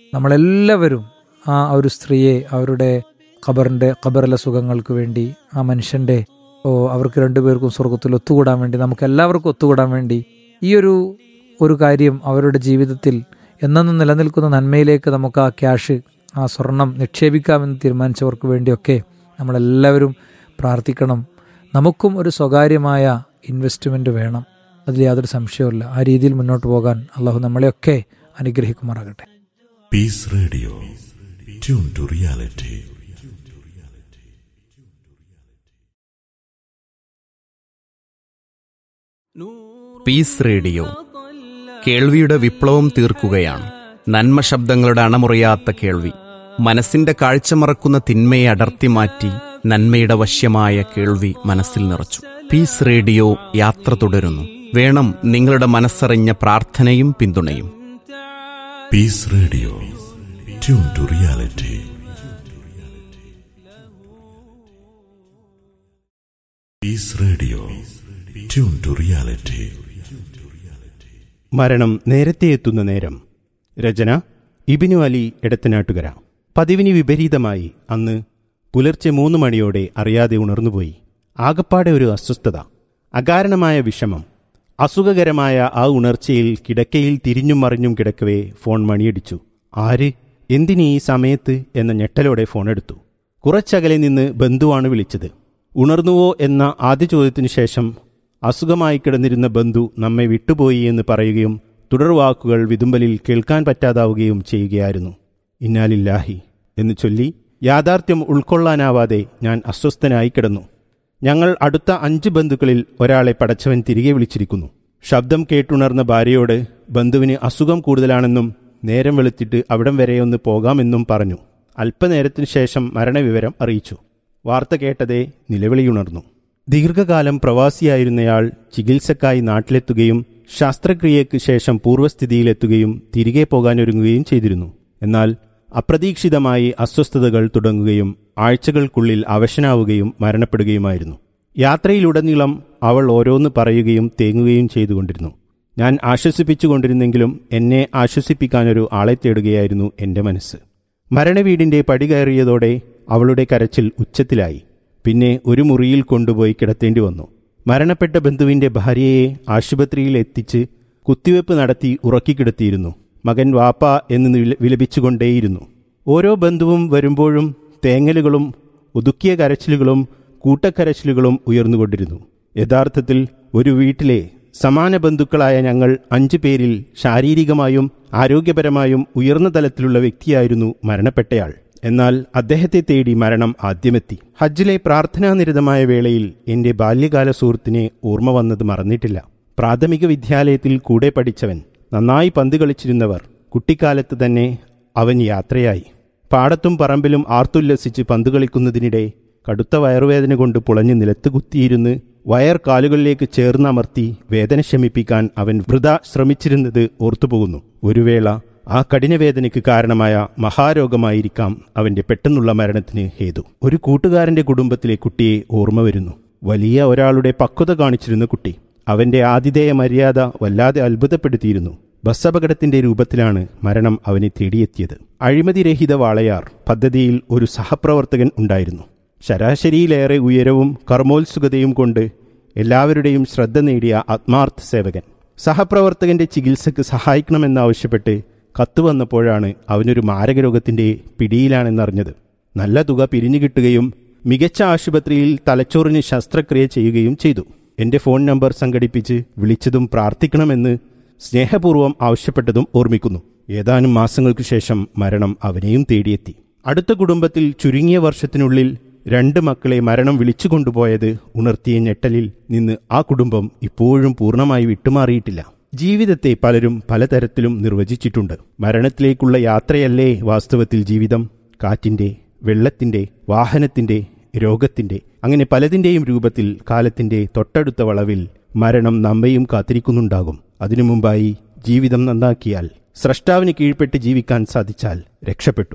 നമ്മളെല്ലാവരും ആ ഒരു സ്ത്രീയെ അവരുടെ ഖബറിൻ്റെ ഖബറിലെ സുഖങ്ങൾക്ക് വേണ്ടി ആ മനുഷ്യൻ്റെ ഓ അവർക്ക് രണ്ടുപേർക്കും സ്വർഗത്തിൽ ഒത്തുകൂടാൻ വേണ്ടി നമുക്ക് എല്ലാവർക്കും ഒത്തുകൂടാൻ വേണ്ടി ഈ ഒരു ഒരു കാര്യം അവരുടെ ജീവിതത്തിൽ എന്നെന്നും നിലനിൽക്കുന്ന നന്മയിലേക്ക് നമുക്ക് ആ ക്യാഷ് ആ സ്വർണം നിക്ഷേപിക്കാമെന്ന് തീരുമാനിച്ചവർക്ക് വേണ്ടിയൊക്കെ നമ്മളെല്ലാവരും പ്രാർത്ഥിക്കണം നമുക്കും ഒരു സ്വകാര്യമായ ഇൻവെസ്റ്റ്മെൻറ്റ് വേണം അതിൽ യാതൊരു സംശയവുമില്ല ആ രീതിയിൽ മുന്നോട്ട് പോകാൻ അള്ളാഹു നമ്മളെയൊക്കെ അനുഗ്രഹിക്കുമാറാകട്ടെ Peace Radio. Tune to reality. Peace radio കേൾവിയുടെ വിപ്ലവം തീർക്കുകയാണ് നന്മ ശബ്ദങ്ങളുടെ അണമുറിയാത്ത കേൾവി മനസ്സിന്റെ കാഴ്ച മറക്കുന്ന തിന്മയെ അടർത്തി മാറ്റി നന്മയുടെ വശ്യമായ കേൾവി മനസ്സിൽ നിറച്ചു പീസ് റേഡിയോ യാത്ര തുടരുന്നു വേണം നിങ്ങളുടെ മനസ്സറിഞ്ഞ പ്രാർത്ഥനയും പിന്തുണയും Peace Radio. Tune to reality. Peace Radio. Tune to reality. മരണം നേരത്തെ എത്തുന്ന നേരം രചന ഇബിനു അലി എടത്തനാട്ടുകര പതിവിന് വിപരീതമായി അന്ന് പുലർച്ചെ മൂന്ന് മണിയോടെ അറിയാതെ ഉണർന്നുപോയി ആകപ്പാടെ ഒരു അസ്വസ്ഥത അകാരണമായ വിഷമം അസുഖകരമായ ആ ഉണർച്ചയിൽ കിടക്കയിൽ തിരിഞ്ഞും മറിഞ്ഞും കിടക്കവേ ഫോൺ മണിയടിച്ചു ആര് എന്തിനീ ഈ സമയത്ത് എന്ന ഞെട്ടലോടെ ഫോണെടുത്തു കുറച്ചകലെ നിന്ന് ബന്ധുവാണ് വിളിച്ചത് ഉണർന്നുവോ എന്ന ആദ്യ ചോദ്യത്തിനു ശേഷം അസുഖമായി കിടന്നിരുന്ന ബന്ധു നമ്മെ വിട്ടുപോയി എന്ന് പറയുകയും തുടർവാക്കുകൾ വിതുമ്പലിൽ കേൾക്കാൻ പറ്റാതാവുകയും ചെയ്യുകയായിരുന്നു ഇന്നാലില്ലാഹി എന്ന് ചൊല്ലി യാഥാർത്ഥ്യം ഉൾക്കൊള്ളാനാവാതെ ഞാൻ അസ്വസ്ഥനായി കിടന്നു ഞങ്ങൾ അടുത്ത അഞ്ച് ബന്ധുക്കളിൽ ഒരാളെ പടച്ചവൻ തിരികെ വിളിച്ചിരിക്കുന്നു ശബ്ദം കേട്ടുണർന്ന ഭാര്യയോട് ബന്ധുവിന് അസുഖം കൂടുതലാണെന്നും നേരം വെളുത്തിട്ട് അവിടം വരെയൊന്ന് പോകാമെന്നും പറഞ്ഞു അല്പനേരത്തിനു ശേഷം മരണവിവരം അറിയിച്ചു വാർത്ത കേട്ടതേ നിലവിളിയുണർന്നു ദീർഘകാലം പ്രവാസിയായിരുന്നയാൾ ചികിത്സക്കായി നാട്ടിലെത്തുകയും ശസ്ത്രക്രിയയ്ക്ക് ശേഷം പൂർവ്വസ്ഥിതിയിലെത്തുകയും തിരികെ പോകാനൊരുങ്ങുകയും ചെയ്തിരുന്നു എന്നാൽ അപ്രതീക്ഷിതമായി അസ്വസ്ഥതകൾ തുടങ്ങുകയും ആഴ്ചകൾക്കുള്ളിൽ അവശനാവുകയും മരണപ്പെടുകയുമായിരുന്നു യാത്രയിലുടനീളം അവൾ ഓരോന്ന് പറയുകയും തേങ്ങുകയും ചെയ്തുകൊണ്ടിരുന്നു ഞാൻ ആശ്വസിപ്പിച്ചുകൊണ്ടിരുന്നെങ്കിലും എന്നെ ആശ്വസിപ്പിക്കാനൊരു ആളെ തേടുകയായിരുന്നു എന്റെ മനസ്സ് മരണവീടിന്റെ പടി കയറിയതോടെ അവളുടെ കരച്ചിൽ ഉച്ചത്തിലായി പിന്നെ ഒരു മുറിയിൽ കൊണ്ടുപോയി കിടത്തേണ്ടി വന്നു മരണപ്പെട്ട ബന്ധുവിന്റെ ഭാര്യയെ ആശുപത്രിയിൽ എത്തിച്ച് കുത്തിവെപ്പ് നടത്തി ഉറക്കിക്കിടത്തിയിരുന്നു മകൻ വാപ്പ എന്ന് വില- വിലപിച്ചുകൊണ്ടേയിരുന്നു ഓരോ ബന്ധുവും വരുമ്പോഴും തേങ്ങലുകളും ഒതുക്കിയ കരച്ചിലുകളും കൂട്ടക്കരച്ചിലുകളും ഉയർന്നുകൊണ്ടിരുന്നു യഥാർത്ഥത്തിൽ ഒരു വീട്ടിലെ സമാന ബന്ധുക്കളായ ഞങ്ങൾ അഞ്ചു പേരിൽ ശാരീരികമായും ആരോഗ്യപരമായും ഉയർന്ന തലത്തിലുള്ള വ്യക്തിയായിരുന്നു മരണപ്പെട്ടയാൾ എന്നാൽ അദ്ദേഹത്തെ തേടി മരണം ആദ്യമെത്തി ഹജ്ജിലെ പ്രാർത്ഥനാനിരതമായ വേളയിൽ എന്റെ ബാല്യകാല സുഹൃത്തിനെ ഓർമ്മ വന്നത് മറന്നിട്ടില്ല പ്രാഥമിക വിദ്യാലയത്തിൽ കൂടെ പഠിച്ചവൻ നന്നായി പന്ത് കളിച്ചിരുന്നവർ കുട്ടിക്കാലത്ത് തന്നെ അവൻ യാത്രയായി പാടത്തും പറമ്പിലും ആർത്തുല്ലസിച്ച് പന്ത് കളിക്കുന്നതിനിടെ കടുത്ത വയറുവേദന കൊണ്ട് പുളഞ്ഞ് നിലത്ത് കുത്തിയിരുന്ന് വയർ കാലുകളിലേക്ക് ചേർന്നമർത്തി വേദന ശമിപ്പിക്കാൻ അവൻ വൃത ശ്രമിച്ചിരുന്നത് ഓർത്തുപോകുന്നു ഒരു വേള ആ കഠിനവേദനയ്ക്ക് കാരണമായ മഹാരോഗമായിരിക്കാം അവന്റെ പെട്ടെന്നുള്ള മരണത്തിന് ഹേതു ഒരു കൂട്ടുകാരന്റെ കുടുംബത്തിലെ കുട്ടിയെ ഓർമ്മ വരുന്നു വലിയ ഒരാളുടെ പക്വത കാണിച്ചിരുന്ന കുട്ടി അവന്റെ ആതിഥേയ മര്യാദ വല്ലാതെ അത്ഭുതപ്പെടുത്തിയിരുന്നു ബസ് അപകടത്തിന്റെ രൂപത്തിലാണ് മരണം അവനെ തേടിയെത്തിയത് അഴിമതിരഹിത വാളയാർ പദ്ധതിയിൽ ഒരു സഹപ്രവർത്തകൻ ഉണ്ടായിരുന്നു ശരാശരിയിലേറെ ഉയരവും കർമ്മോത്സുകതയും കൊണ്ട് എല്ലാവരുടെയും ശ്രദ്ധ നേടിയ ആത്മാർത്ഥ സേവകൻ സഹപ്രവർത്തകന്റെ ചികിത്സയ്ക്ക് സഹായിക്കണമെന്നാവശ്യപ്പെട്ട് കത്ത് വന്നപ്പോഴാണ് അവനൊരു മാരകരോഗത്തിന്റെ പിടിയിലാണെന്നറിഞ്ഞത് നല്ല തുക പിരിഞ്ഞു കിട്ടുകയും മികച്ച ആശുപത്രിയിൽ തലച്ചോറിന് ശസ്ത്രക്രിയ ചെയ്യുകയും ചെയ്തു എന്റെ ഫോൺ നമ്പർ സംഘടിപ്പിച്ച് വിളിച്ചതും പ്രാർത്ഥിക്കണമെന്ന് സ്നേഹപൂർവ്വം ആവശ്യപ്പെട്ടതും ഓർമ്മിക്കുന്നു ഏതാനും മാസങ്ങൾക്കു ശേഷം മരണം അവനെയും തേടിയെത്തി അടുത്ത കുടുംബത്തിൽ ചുരുങ്ങിയ വർഷത്തിനുള്ളിൽ രണ്ട് മക്കളെ മരണം വിളിച്ചുകൊണ്ടുപോയത് ഉണർത്തിയ ഞെട്ടലിൽ നിന്ന് ആ കുടുംബം ഇപ്പോഴും പൂർണ്ണമായി വിട്ടുമാറിയിട്ടില്ല ജീവിതത്തെ പലരും പലതരത്തിലും നിർവചിച്ചിട്ടുണ്ട് മരണത്തിലേക്കുള്ള യാത്രയല്ലേ വാസ്തവത്തിൽ ജീവിതം കാറ്റിന്റെ വെള്ളത്തിന്റെ വാഹനത്തിന്റെ രോഗത്തിന്റെ അങ്ങനെ പലതിന്റെയും രൂപത്തിൽ കാലത്തിന്റെ തൊട്ടടുത്ത വളവിൽ മരണം നമ്മയും കാത്തിരിക്കുന്നുണ്ടാകും അതിനു മുമ്പായി ജീവിതം നന്നാക്കിയാൽ സ്രഷ്ടാവിന് കീഴ്പ്പെട്ട് ജീവിക്കാൻ സാധിച്ചാൽ രക്ഷപ്പെട്ടു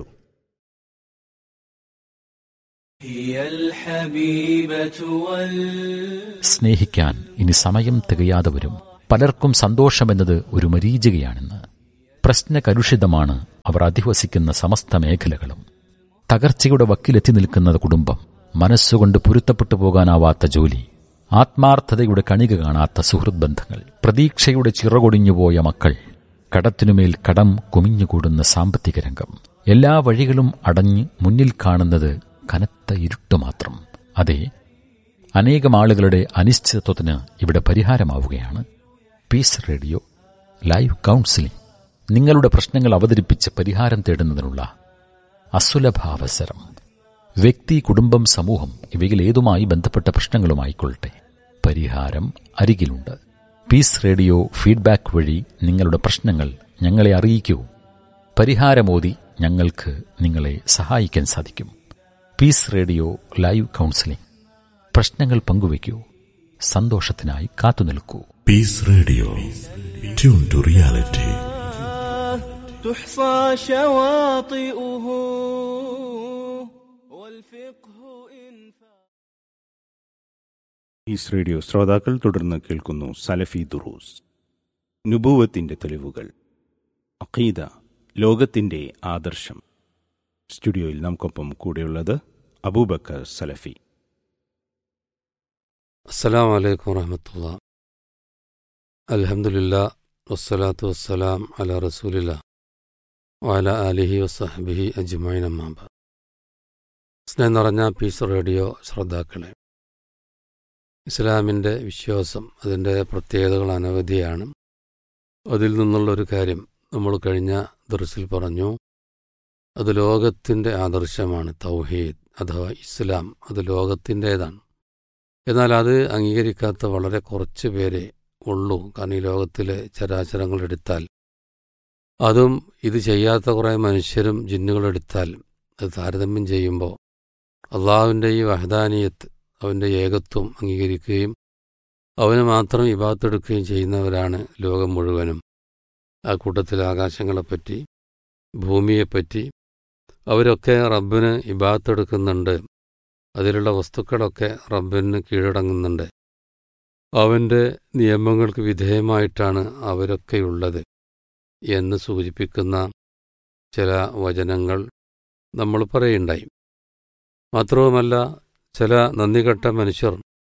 هي الحبيبة وال സ്നേഹിക്കാൻ ഇനി സമയം തികയാതെ വരും പലർക്കും സന്തോഷമെന്നത് ഒരു മരീചികയാണെന്ന് പ്രശ്നകലുഷിതമാണ് അവർ അധിവസിക്കുന്ന സമസ്ത മേഖലകളും തകർച്ചയുടെ വക്കിലെത്തി നിൽക്കുന്ന കുടുംബം മനസ്സുകൊണ്ട് പൊരുത്തപ്പെട്ടു പോകാനാവാത്ത ജോലി ആത്മാർത്ഥതയുടെ കണിക കാണാത്ത സുഹൃത് ബന്ധങ്ങൾ പ്രതീക്ഷയുടെ ചിറകൊടിഞ്ഞുപോയ മക്കൾ കടത്തിനുമേൽ കടം കുമിഞ്ഞുകൂടുന്ന സാമ്പത്തിക രംഗം എല്ലാ വഴികളും അടഞ്ഞ് മുന്നിൽ കാണുന്നത് കനത്ത ഇരുട്ട് മാത്രം അതെ അനേകം ആളുകളുടെ അനിശ്ചിതത്വത്തിന് ഇവിടെ പരിഹാരമാവുകയാണ് പീസ് റേഡിയോ ലൈവ് കൗൺസിലിംഗ് നിങ്ങളുടെ പ്രശ്നങ്ങൾ അവതരിപ്പിച്ച് പരിഹാരം തേടുന്നതിനുള്ള അസുലഭാവസരം വ്യക്തി കുടുംബം സമൂഹം ഇവയിൽ ഏതുമായി ബന്ധപ്പെട്ട പ്രശ്നങ്ങളുമായിക്കൊള്ളട്ടെ പരിഹാരം അരികിലുണ്ട് പീസ് റേഡിയോ ഫീഡ്ബാക്ക് വഴി നിങ്ങളുടെ പ്രശ്നങ്ങൾ ഞങ്ങളെ അറിയിക്കൂ പരിഹാരമോതി ഞങ്ങൾക്ക് നിങ്ങളെ സഹായിക്കാൻ സാധിക്കും പീസ് റേഡിയോ ലൈവ് കൗൺസിലിംഗ് പ്രശ്നങ്ങൾ പങ്കുവയ്ക്കൂ സന്തോഷത്തിനായി കാത്തുനിൽക്കൂ Peace Radio. Tune to reality. تحصى شواطئه والفقه إن ഈസ് റേഡിയോ ശ്രോതാക്കൾ തുടർന്ന് കേൾക്കുന്നു സലഫി ദുറൂസ് നുബൂവത്തിന്റെ തെളിവുകൾ അഖീദ ലോകത്തിന്റെ ആദർശം സ്റ്റുഡിയോയിൽ നമുക്കൊപ്പം കൂടെയുള്ളത് അബൂബക്കർ സലഫി السلام عليكم ورحمة الله الحمد لله والصلاة والسلام على رسول الله وعلى آله وصحبه أجمعين أما بعد സ്നേഹം നിറഞ്ഞ പീസ് റേഡിയോ ശ്രോതാക്കളെ ഇസ്ലാമിൻ്റെ വിശ്വാസം അതിൻ്റെ പ്രത്യേകതകൾ അനവധിയാണ് അതിൽ നിന്നുള്ളൊരു കാര്യം നമ്മൾ കഴിഞ്ഞ ദർസിൽ പറഞ്ഞു അത് ലോകത്തിൻ്റെ ആദർശമാണ് തൗഹീദ് അഥവാ ഇസ്ലാം അത് ലോകത്തിൻ്റേതാണ് എന്നാൽ അത് അംഗീകരിക്കാത്ത വളരെ കുറച്ച് പേരെ ഉള്ളൂ കാരണം ഈ ലോകത്തിലെ ചരാചരങ്ങൾ എടുത്താൽ അതും ഇത് ചെയ്യാത്ത കുറേ മനുഷ്യരും ജിന്നുകളെടുത്താൽ അത് താരതമ്യം ചെയ്യുമ്പോൾ അള്ളാഹുവിൻ്റെ ഈ വഹദാനീയത്ത് അവൻ്റെ ഏകത്വം അംഗീകരിക്കുകയും അവന് മാത്രം ഇബാത്തെടുക്കുകയും ചെയ്യുന്നവരാണ് ലോകം മുഴുവനും ആ കൂട്ടത്തിൽ ആകാശങ്ങളെപ്പറ്റി ഭൂമിയെപ്പറ്റി അവരൊക്കെ റബ്ബിന് ഇബാത്തെടുക്കുന്നുണ്ട് അതിലുള്ള വസ്തുക്കളൊക്കെ റബ്ബിന് കീഴടങ്ങുന്നുണ്ട് അവൻ്റെ നിയമങ്ങൾക്ക് വിധേയമായിട്ടാണ് അവരൊക്കെയുള്ളത് എന്ന് സൂചിപ്പിക്കുന്ന ചില വചനങ്ങൾ നമ്മൾ പറയുണ്ടായി മാത്രവുമല്ല ചില നന്ദികെട്ട മനുഷ്യർ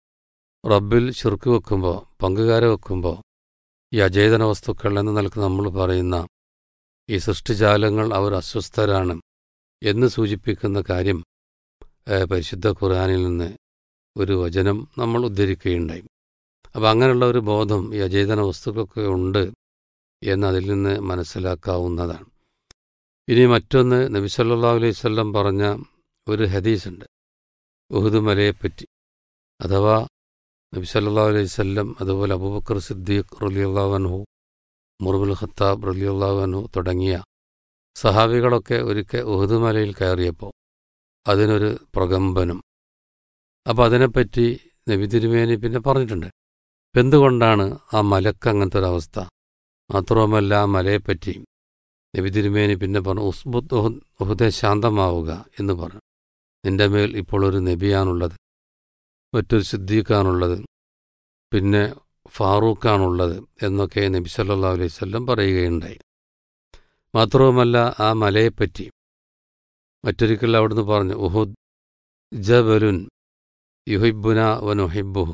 റബ്ബിൽ ശിർക്ക് വെക്കുമ്പോൾ പങ്കുകാരെ വെക്കുമ്പോൾ ഈ അചേതന വസ്തുക്കൾ എന്ന നിലക്ക് നമ്മൾ പറയുന്ന ഈ സൃഷ്ടിജാലങ്ങൾ അവർ അസ്വസ്ഥരാണ് എന്ന് സൂചിപ്പിക്കുന്ന കാര്യം ഏഹ്, പരിശുദ്ധ ഖുർആനിൽ നിന്ന് ഒരു വചനം നമ്മൾ ഉദ്ധരിക്കുകയുണ്ടായി അപ്പം അങ്ങനെയുള്ള ഒരു ബോധം ഈ അചേതന വസ്തുക്കളൊക്കെ ഉണ്ട് എന്ന് അതിൽ നിന്ന് മനസ്സിലാക്കാവുന്നതാണ് ഇനി മറ്റൊന്ന് നബി സല്ലല്ലാഹു അലൈഹി വസല്ലം പറഞ്ഞ ഒരു ഹദീസുണ്ട് ഉഹുദ് മലയെപ്പറ്റി അഥവാ നബി സല്ലല്ലാഹു അലൈഹി വസല്ലം അതുപോലെ അബൂബക്കർ സിദ്ദീഖ് റളിയല്ലാഹു അൻഹു മുർബുൽ ഖത്താബ് റളിയല്ലാഹു അൻഹു തുടങ്ങിയ സഹാബികളൊക്കെ ഒരിക്കൽ ഉഹുദ് മലയിൽ കയറിയപ്പോൾ അതിനൊരു പ്രകമ്പനം അപ്പോൾ അതിനെപ്പറ്റി നബി തിരുമേനി പിന്നെ പറഞ്ഞിട്ടുണ്ട് ഇപ്പം എന്തുകൊണ്ടാണ് ആ മലക്ക് അങ്ങനത്തെ ഒരു അവസ്ഥ മാത്രവുമല്ല ആ മലയെപ്പറ്റി നബി തിരുമേനി പിന്നെ പറഞ്ഞു ഉസ്ബുദ് ഉഹുദ് ഉഹുദെ ശാന്തമാവുക എന്ന് പറഞ്ഞു നിന്റെ മേൽ ഇപ്പോൾ ഒരു നബിയാണുള്ളത് മറ്റൊരു സിദ്ദീഖാണുള്ളത് പിന്നെ ഫാറൂഖാണുള്ളത് എന്നൊക്കെ നബി സല്ലല്ലാഹു അലൈഹി വസല്ലം പറയുകയുണ്ടായി മാത്രവുമല്ല ആ മലയെപ്പറ്റി മറ്റൊരിക്കൽ അവിടുന്ന് പറഞ്ഞു ഉഹുദ് ജബലുൻ യുഹിബുന വനുഹിബുഹു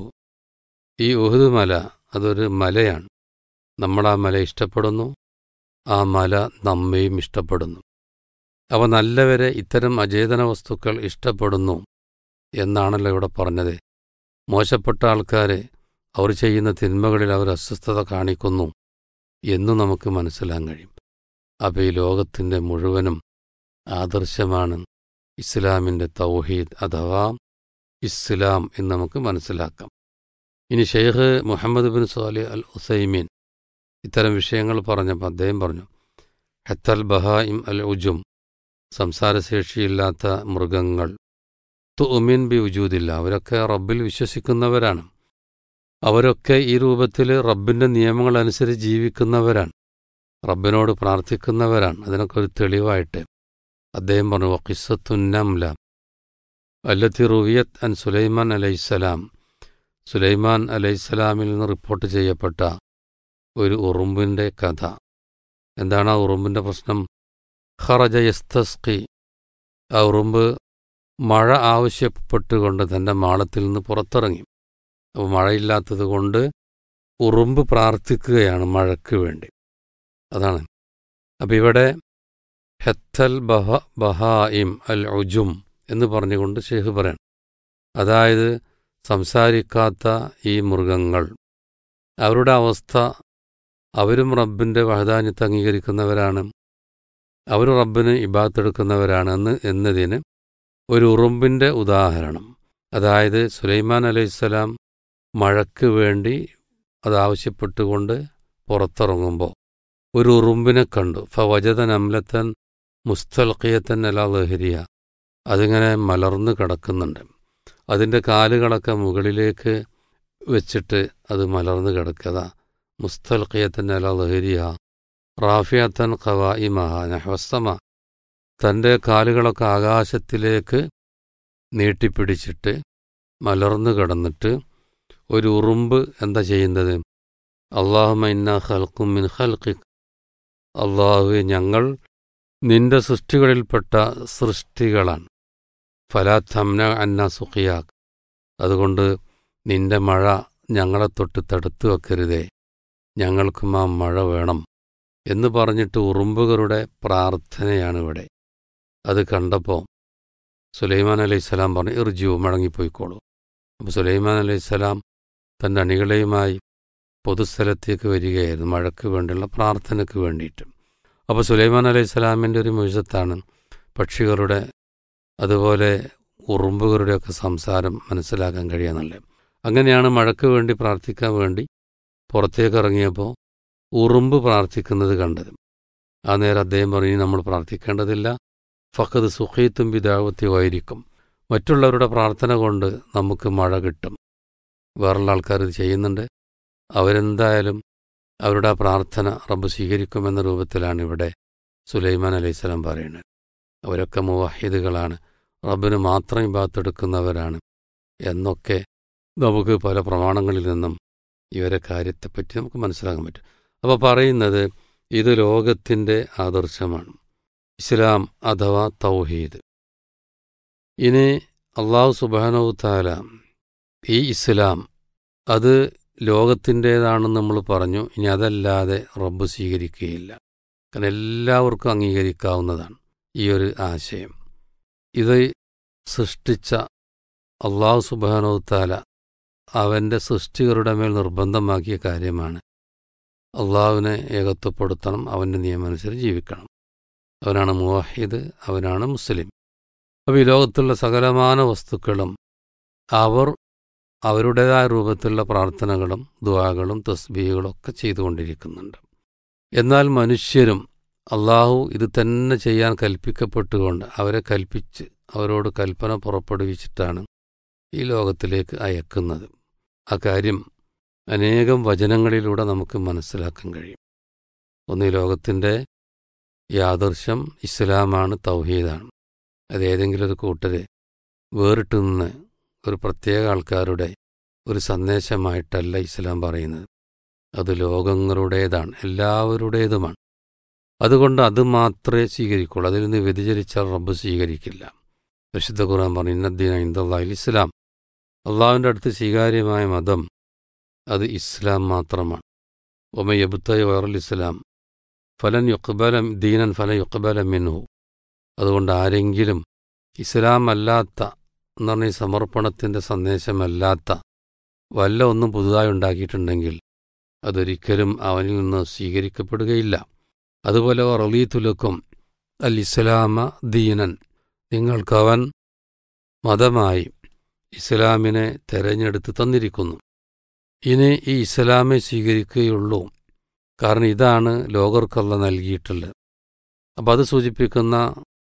ഈ ഉഹുദ് മല അതൊരു മലയാണ് നമ്മൾ ആ മല ഇഷ്ടപ്പെടുന്നു ആ മല നമ്മയും ഇഷ്ടപ്പെടുന്നു അവ നല്ലവരെ ഇത്തരം അചേതന വസ്തുക്കൾ ഇഷ്ടപ്പെടുന്നു എന്നാണല്ലോ ഇവിടെ പറഞ്ഞത് മോശപ്പെട്ട ആൾക്കാരെ അവർ ചെയ്യുന്ന തിന്മകളിൽ അവർ അസ്വസ്ഥത കാണിക്കുന്നു എന്നു നമുക്ക് മനസ്സിലാൻ കഴിയും അപ്പോൾ ഈ ലോകത്തിൻ്റെ മുഴുവനും ആദർശമാണ് ഇസ്ലാമിൻ്റെ തൗഹീദ് അഥവാ ഇസ്ലാം എന്ന് നമുക്ക് മനസ്സിലാക്കാം ഇനി Sheikh Muhammad bin Salih al Uthaymeen ഇത്തരം വിഷയങ്ങൾ പറഞ്ഞപ്പോൾ അദ്ദേഹം പറഞ്ഞു ഹത്തൽ ബഹായിം അൽ ഉജും സംസാരശേഷിയില്ലാത്ത മൃഗങ്ങൾ തുമിൻ ബി ഉജൂദില്ല അവരൊക്കെ റബ്ബിൽ വിശ്വസിക്കുന്നവരാണ് അവരൊക്കെ ഈ രൂപത്തിൽ റബ്ബിൻ്റെ നിയമങ്ങൾ അനുസരിച്ച് ജീവിക്കുന്നവരാണ് റബ്ബിനോട് പ്രാർത്ഥിക്കുന്നവരാണ് അതിനൊക്കെ ഒരു തെളിവായിട്ട് അദ്ദേഹം പറഞ്ഞു വക്കിസത്തുന്നംല അല്ലത്തി റുവിയത്ത് അൻ സുലൈമാൻ അലൈസലാം സുലൈമാൻ അലൈസലാമിൽ നിന്ന് റിപ്പോർട്ട് ചെയ്യപ്പെട്ട ഒരു ഉറുമ്പിൻ്റെ കഥ എന്താണ് ആ ഉറുമ്പിൻ്റെ പ്രശ്നം ഖറജ യസ്തസ്കി ആ ഉറുമ്പ് മഴ ആവശ്യപ്പെട്ടുകൊണ്ട് തൻ്റെ മാളത്തിൽ നിന്ന് പുറത്തിറങ്ങി അപ്പോൾ മഴയില്ലാത്തത് കൊണ്ട് ഉറുമ്പ് പ്രാർത്ഥിക്കുകയാണ് മഴയ്ക്ക് വേണ്ടി അതാണ് അപ്പം ഇവിടെ ഹെത്തൽ ബഹ ബഹായിം അൽ ഉജും എന്ന് പറഞ്ഞുകൊണ്ട് ഷെയ്ഖ് പറയണം അതായത് സംസാരിക്കാത്ത ഈ മൃഗങ്ങൾ അവരുടെ അവസ്ഥ അവരും റബ്ബിൻ്റെ വഹദാന്യത്തെ അംഗീകരിക്കുന്നവരാണ് അവർ റബ്ബിന് ഇബാത്തെടുക്കുന്നവരാണ് എന്ന് എന്നതിന് ഒരു ഉറുമ്പിൻ്റെ ഉദാഹരണം അതായത് സുലൈമാൻ അലൈഹിസ്സലാം മഴയ്ക്ക് വേണ്ടി അതാവശ്യപ്പെട്ടുകൊണ്ട് പുറത്തിറങ്ങുമ്പോൾ ഒരു ഉറുമ്പിനെ കണ്ടു ഫവജതൻ അമ്ലത്തൻ മുസ്തൽഖിയത്തൻ അല ലഹരിയ അതിങ്ങനെ മലർന്നു കിടക്കുന്നുണ്ട് അതിൻ്റെ കാലുകളൊക്കെ മുകളിലേക്ക് വെച്ചിട്ട് അത് മലർന്നു കിടക്കുക മുസ്തൽഖിയത്തൻ അല ലഹരിയ റാഫിയത്തൻ ഖവായിമഹ നഹ്വസ്തമ തൻ്റെ കാലുകളൊക്കെ ആകാശത്തിലേക്ക് നീട്ടിപ്പിടിച്ചിട്ട് മലർന്നു കിടന്നിട്ട് ഒരു ഉറുമ്പ് എന്താ ചെയ്യുന്നത് അള്ളാഹുമ ഇന്ന ഖൽക്കും മിൻ ഖൽഖിക് അള്ളാഹുവെ ഞങ്ങൾ നിന്റെ സൃഷ്ടികളിൽപ്പെട്ട സൃഷ്ടികളാണ് ഫലാ തംന അന്ന സുഖിയാക്ക് അതുകൊണ്ട് നിന്റെ മഴ ഞങ്ങളെ തൊട്ട് തടുത്തു വെക്കരുതേ ഞങ്ങൾക്കും ആ മഴ വേണം എന്ന് പറഞ്ഞിട്ട് ഉറുമ്പുകളുടെ പ്രാർത്ഥനയാണ് ഇവിടെ അത് കണ്ടപ്പോൾ സുലൈമാൻ അലൈഹിസ്സലാം പറഞ്ഞു ഇർജു മടങ്ങിപ്പോയിക്കോളൂ അപ്പോൾ സുലൈമാൻ അലൈഹിസ്സലാം തൻ്റെ അണികളെയുമായി പൊതുസ്ഥലത്തേക്ക് വരികയായിരുന്നു മഴയ്ക്ക് വേണ്ടിയുള്ള പ്രാർത്ഥനയ്ക്ക് വേണ്ടിയിട്ട് അപ്പോൾ സുലൈമാൻ അലൈഹി സ്വലാമിൻ്റെ ഒരു മുഴുസത്താണ് പക്ഷികളുടെ അതുപോലെ ഉറുമ്പുകളുടെയൊക്കെ സംസാരം മനസ്സിലാക്കാൻ കഴിയാന്നുള്ളത് അങ്ങനെയാണ് മഴയ്ക്ക് വേണ്ടി പ്രാർത്ഥിക്കാൻ വേണ്ടി പുറത്തേക്ക് ഇറങ്ങിയപ്പോൾ ഉറുമ്പ് പ്രാർത്ഥിക്കുന്നത് കണ്ടത് ആ നേരം അദ്ദേഹം പറഞ്ഞു നമ്മൾ പ്രാർത്ഥിക്കേണ്ടതില്ല ഫഖദ് സുഖീത്തും പിതാവത്യമായിരിക്കും മറ്റുള്ളവരുടെ പ്രാർത്ഥന കൊണ്ട് നമുക്ക് മഴ കിട്ടും വേറുള്ള ആൾക്കാർ ഇത് ചെയ്യുന്നുണ്ട് അവരെന്തായാലും അവരുടെ ആ പ്രാർത്ഥന റബ്ബ് സ്വീകരിക്കുമെന്ന രൂപത്തിലാണ് ഇവിടെ സുലൈമാൻ അലൈഹിസ്സലാം പറയുന്നത് അവരൊക്കെ മുവാഹിദുകളാണ് റബ്ബിന് മാത്രം ഇബാത്തെടുക്കുന്നവരാണ് എന്നൊക്കെ നമുക്ക് പല പ്രമാണങ്ങളിൽ നിന്നും ഇവരെ കാര്യത്തെപ്പറ്റി നമുക്ക് മനസ്സിലാക്കാൻ പറ്റും അപ്പോൾ പറയുന്നത് ഇത് ലോകത്തിൻ്റെ ആദർശമാണ് ഇസ്ലാം അഥവാ തൗഹീദ് ഇനി അള്ളാഹു സുബാനവു താല ഈ ഇസ്ലാം അത് ലോകത്തിൻ്റേതാണെന്ന് നമ്മൾ പറഞ്ഞു ഇനി അതല്ലാതെ റബ്ബ് സ്വീകരിക്കുകയില്ല കാരണം എല്ലാവർക്കും അംഗീകരിക്കാവുന്നതാണ് ഈ ഒരു ആശയം ഇത് സൃഷ്ടിച്ച അള്ളാഹു സുബാനവു താല അവൻ്റെ സൃഷ്ടികളുടെ മേൽ നിർബന്ധമാക്കിയ കാര്യമാണ് അള്ളാഹുവിനെ ഏകത്വപ്പെടുത്തണം അവൻ്റെ നിയമമനുസരിച്ച് ജീവിക്കണം അവനാണ് മുവാഹിദ് അവനാണ് മുസ്ലിം അപ്പോൾ ഈ ലോകത്തുള്ള സകലമാന വസ്തുക്കളും അവർ അവരുടേതായ രൂപത്തിലുള്ള പ്രാർത്ഥനകളും ദുവാകളും തസ്ബീകളും ഒക്കെ ചെയ്തുകൊണ്ടിരിക്കുന്നുണ്ട് എന്നാൽ മനുഷ്യരും അള്ളാഹു ഇത് തന്നെ ചെയ്യാൻ കൽപ്പിക്കപ്പെട്ടുകൊണ്ട് അവരെ കൽപ്പിച്ച് അവരോട് കൽപ്പന പുറപ്പെടുവിച്ചിട്ടാണ് ഈ ലോകത്തിലേക്ക് അയക്കുന്നത് ആ കാര്യം അനേകം വചനങ്ങളിലൂടെ നമുക്ക് മനസ്സിലാക്കാൻ കഴിയും ഒന്ന് ഈ ലോകത്തിൻ്റെ ഈ ആദർശം ഇസ്ലാമാണ് തൗഹീദാണ് അത് ഏതെങ്കിലും ഒരു കൂട്ടരെ വേറിട്ട് നിന്ന് ഒരു പ്രത്യേക ആൾക്കാരുടെ ഒരു സന്ദേശമായിട്ടല്ല ഇസ്ലാം പറയുന്നത് അത് ലോകങ്ങളുടേതാണ് എല്ലാവരുടേതുമാണ് അതുകൊണ്ട് അത് മാത്രമേ സ്വീകരിക്കുള്ളൂ അതിൽ നിന്ന് വ്യതിചരിച്ചാൽ റബ്ബ് സ്വീകരിക്കില്ല വിശുദ്ധ ഖുർആൻ പറഞ്ഞു ഇന്നദ്ദീന ഇന്ദാഹിൽ ഇസ്ലാം അള്ളാഹുവിൻ്റെ അടുത്ത് സ്വീകാര്യമായ മതം അത് ഇസ്ലാം മാത്രമാണ് ഒമയബുത്തയ വയറുൽ ഇസ്ലാം ഫലൻ യുക്ബല ദീനൻ ഫലൻ യുക്ബല മിൻഹു അതുകൊണ്ട് ആരെങ്കിലും ഇസ്ലാം അല്ലാത്ത എന്ന് പറഞ്ഞ ഈ സമർപ്പണത്തിൻ്റെ സന്ദേശമല്ലാത്ത വല്ല ഒന്നും പുതുതായി ഉണ്ടാക്കിയിട്ടുണ്ടെങ്കിൽ അതൊരിക്കലും അവനിൽ നിന്ന് സ്വീകരിക്കപ്പെടുകയില്ല അതുപോലെ റലീത്തുലക്കും അൽ ഇസ്ലാമ ദീനൻ നിങ്ങൾക്കവൻ മതമായി ഇസ്ലാമിനെ തെരഞ്ഞെടുത്ത് തന്നിരിക്കുന്നു ഇനി ഈ ഇസ്ലാമെ സ്വീകരിക്കുകയുള്ളൂ കാരണം ഇതാണ് ലോകർക്കല്ല നൽകിയിട്ടുള്ളത് അപ്പം അത് സൂചിപ്പിക്കുന്ന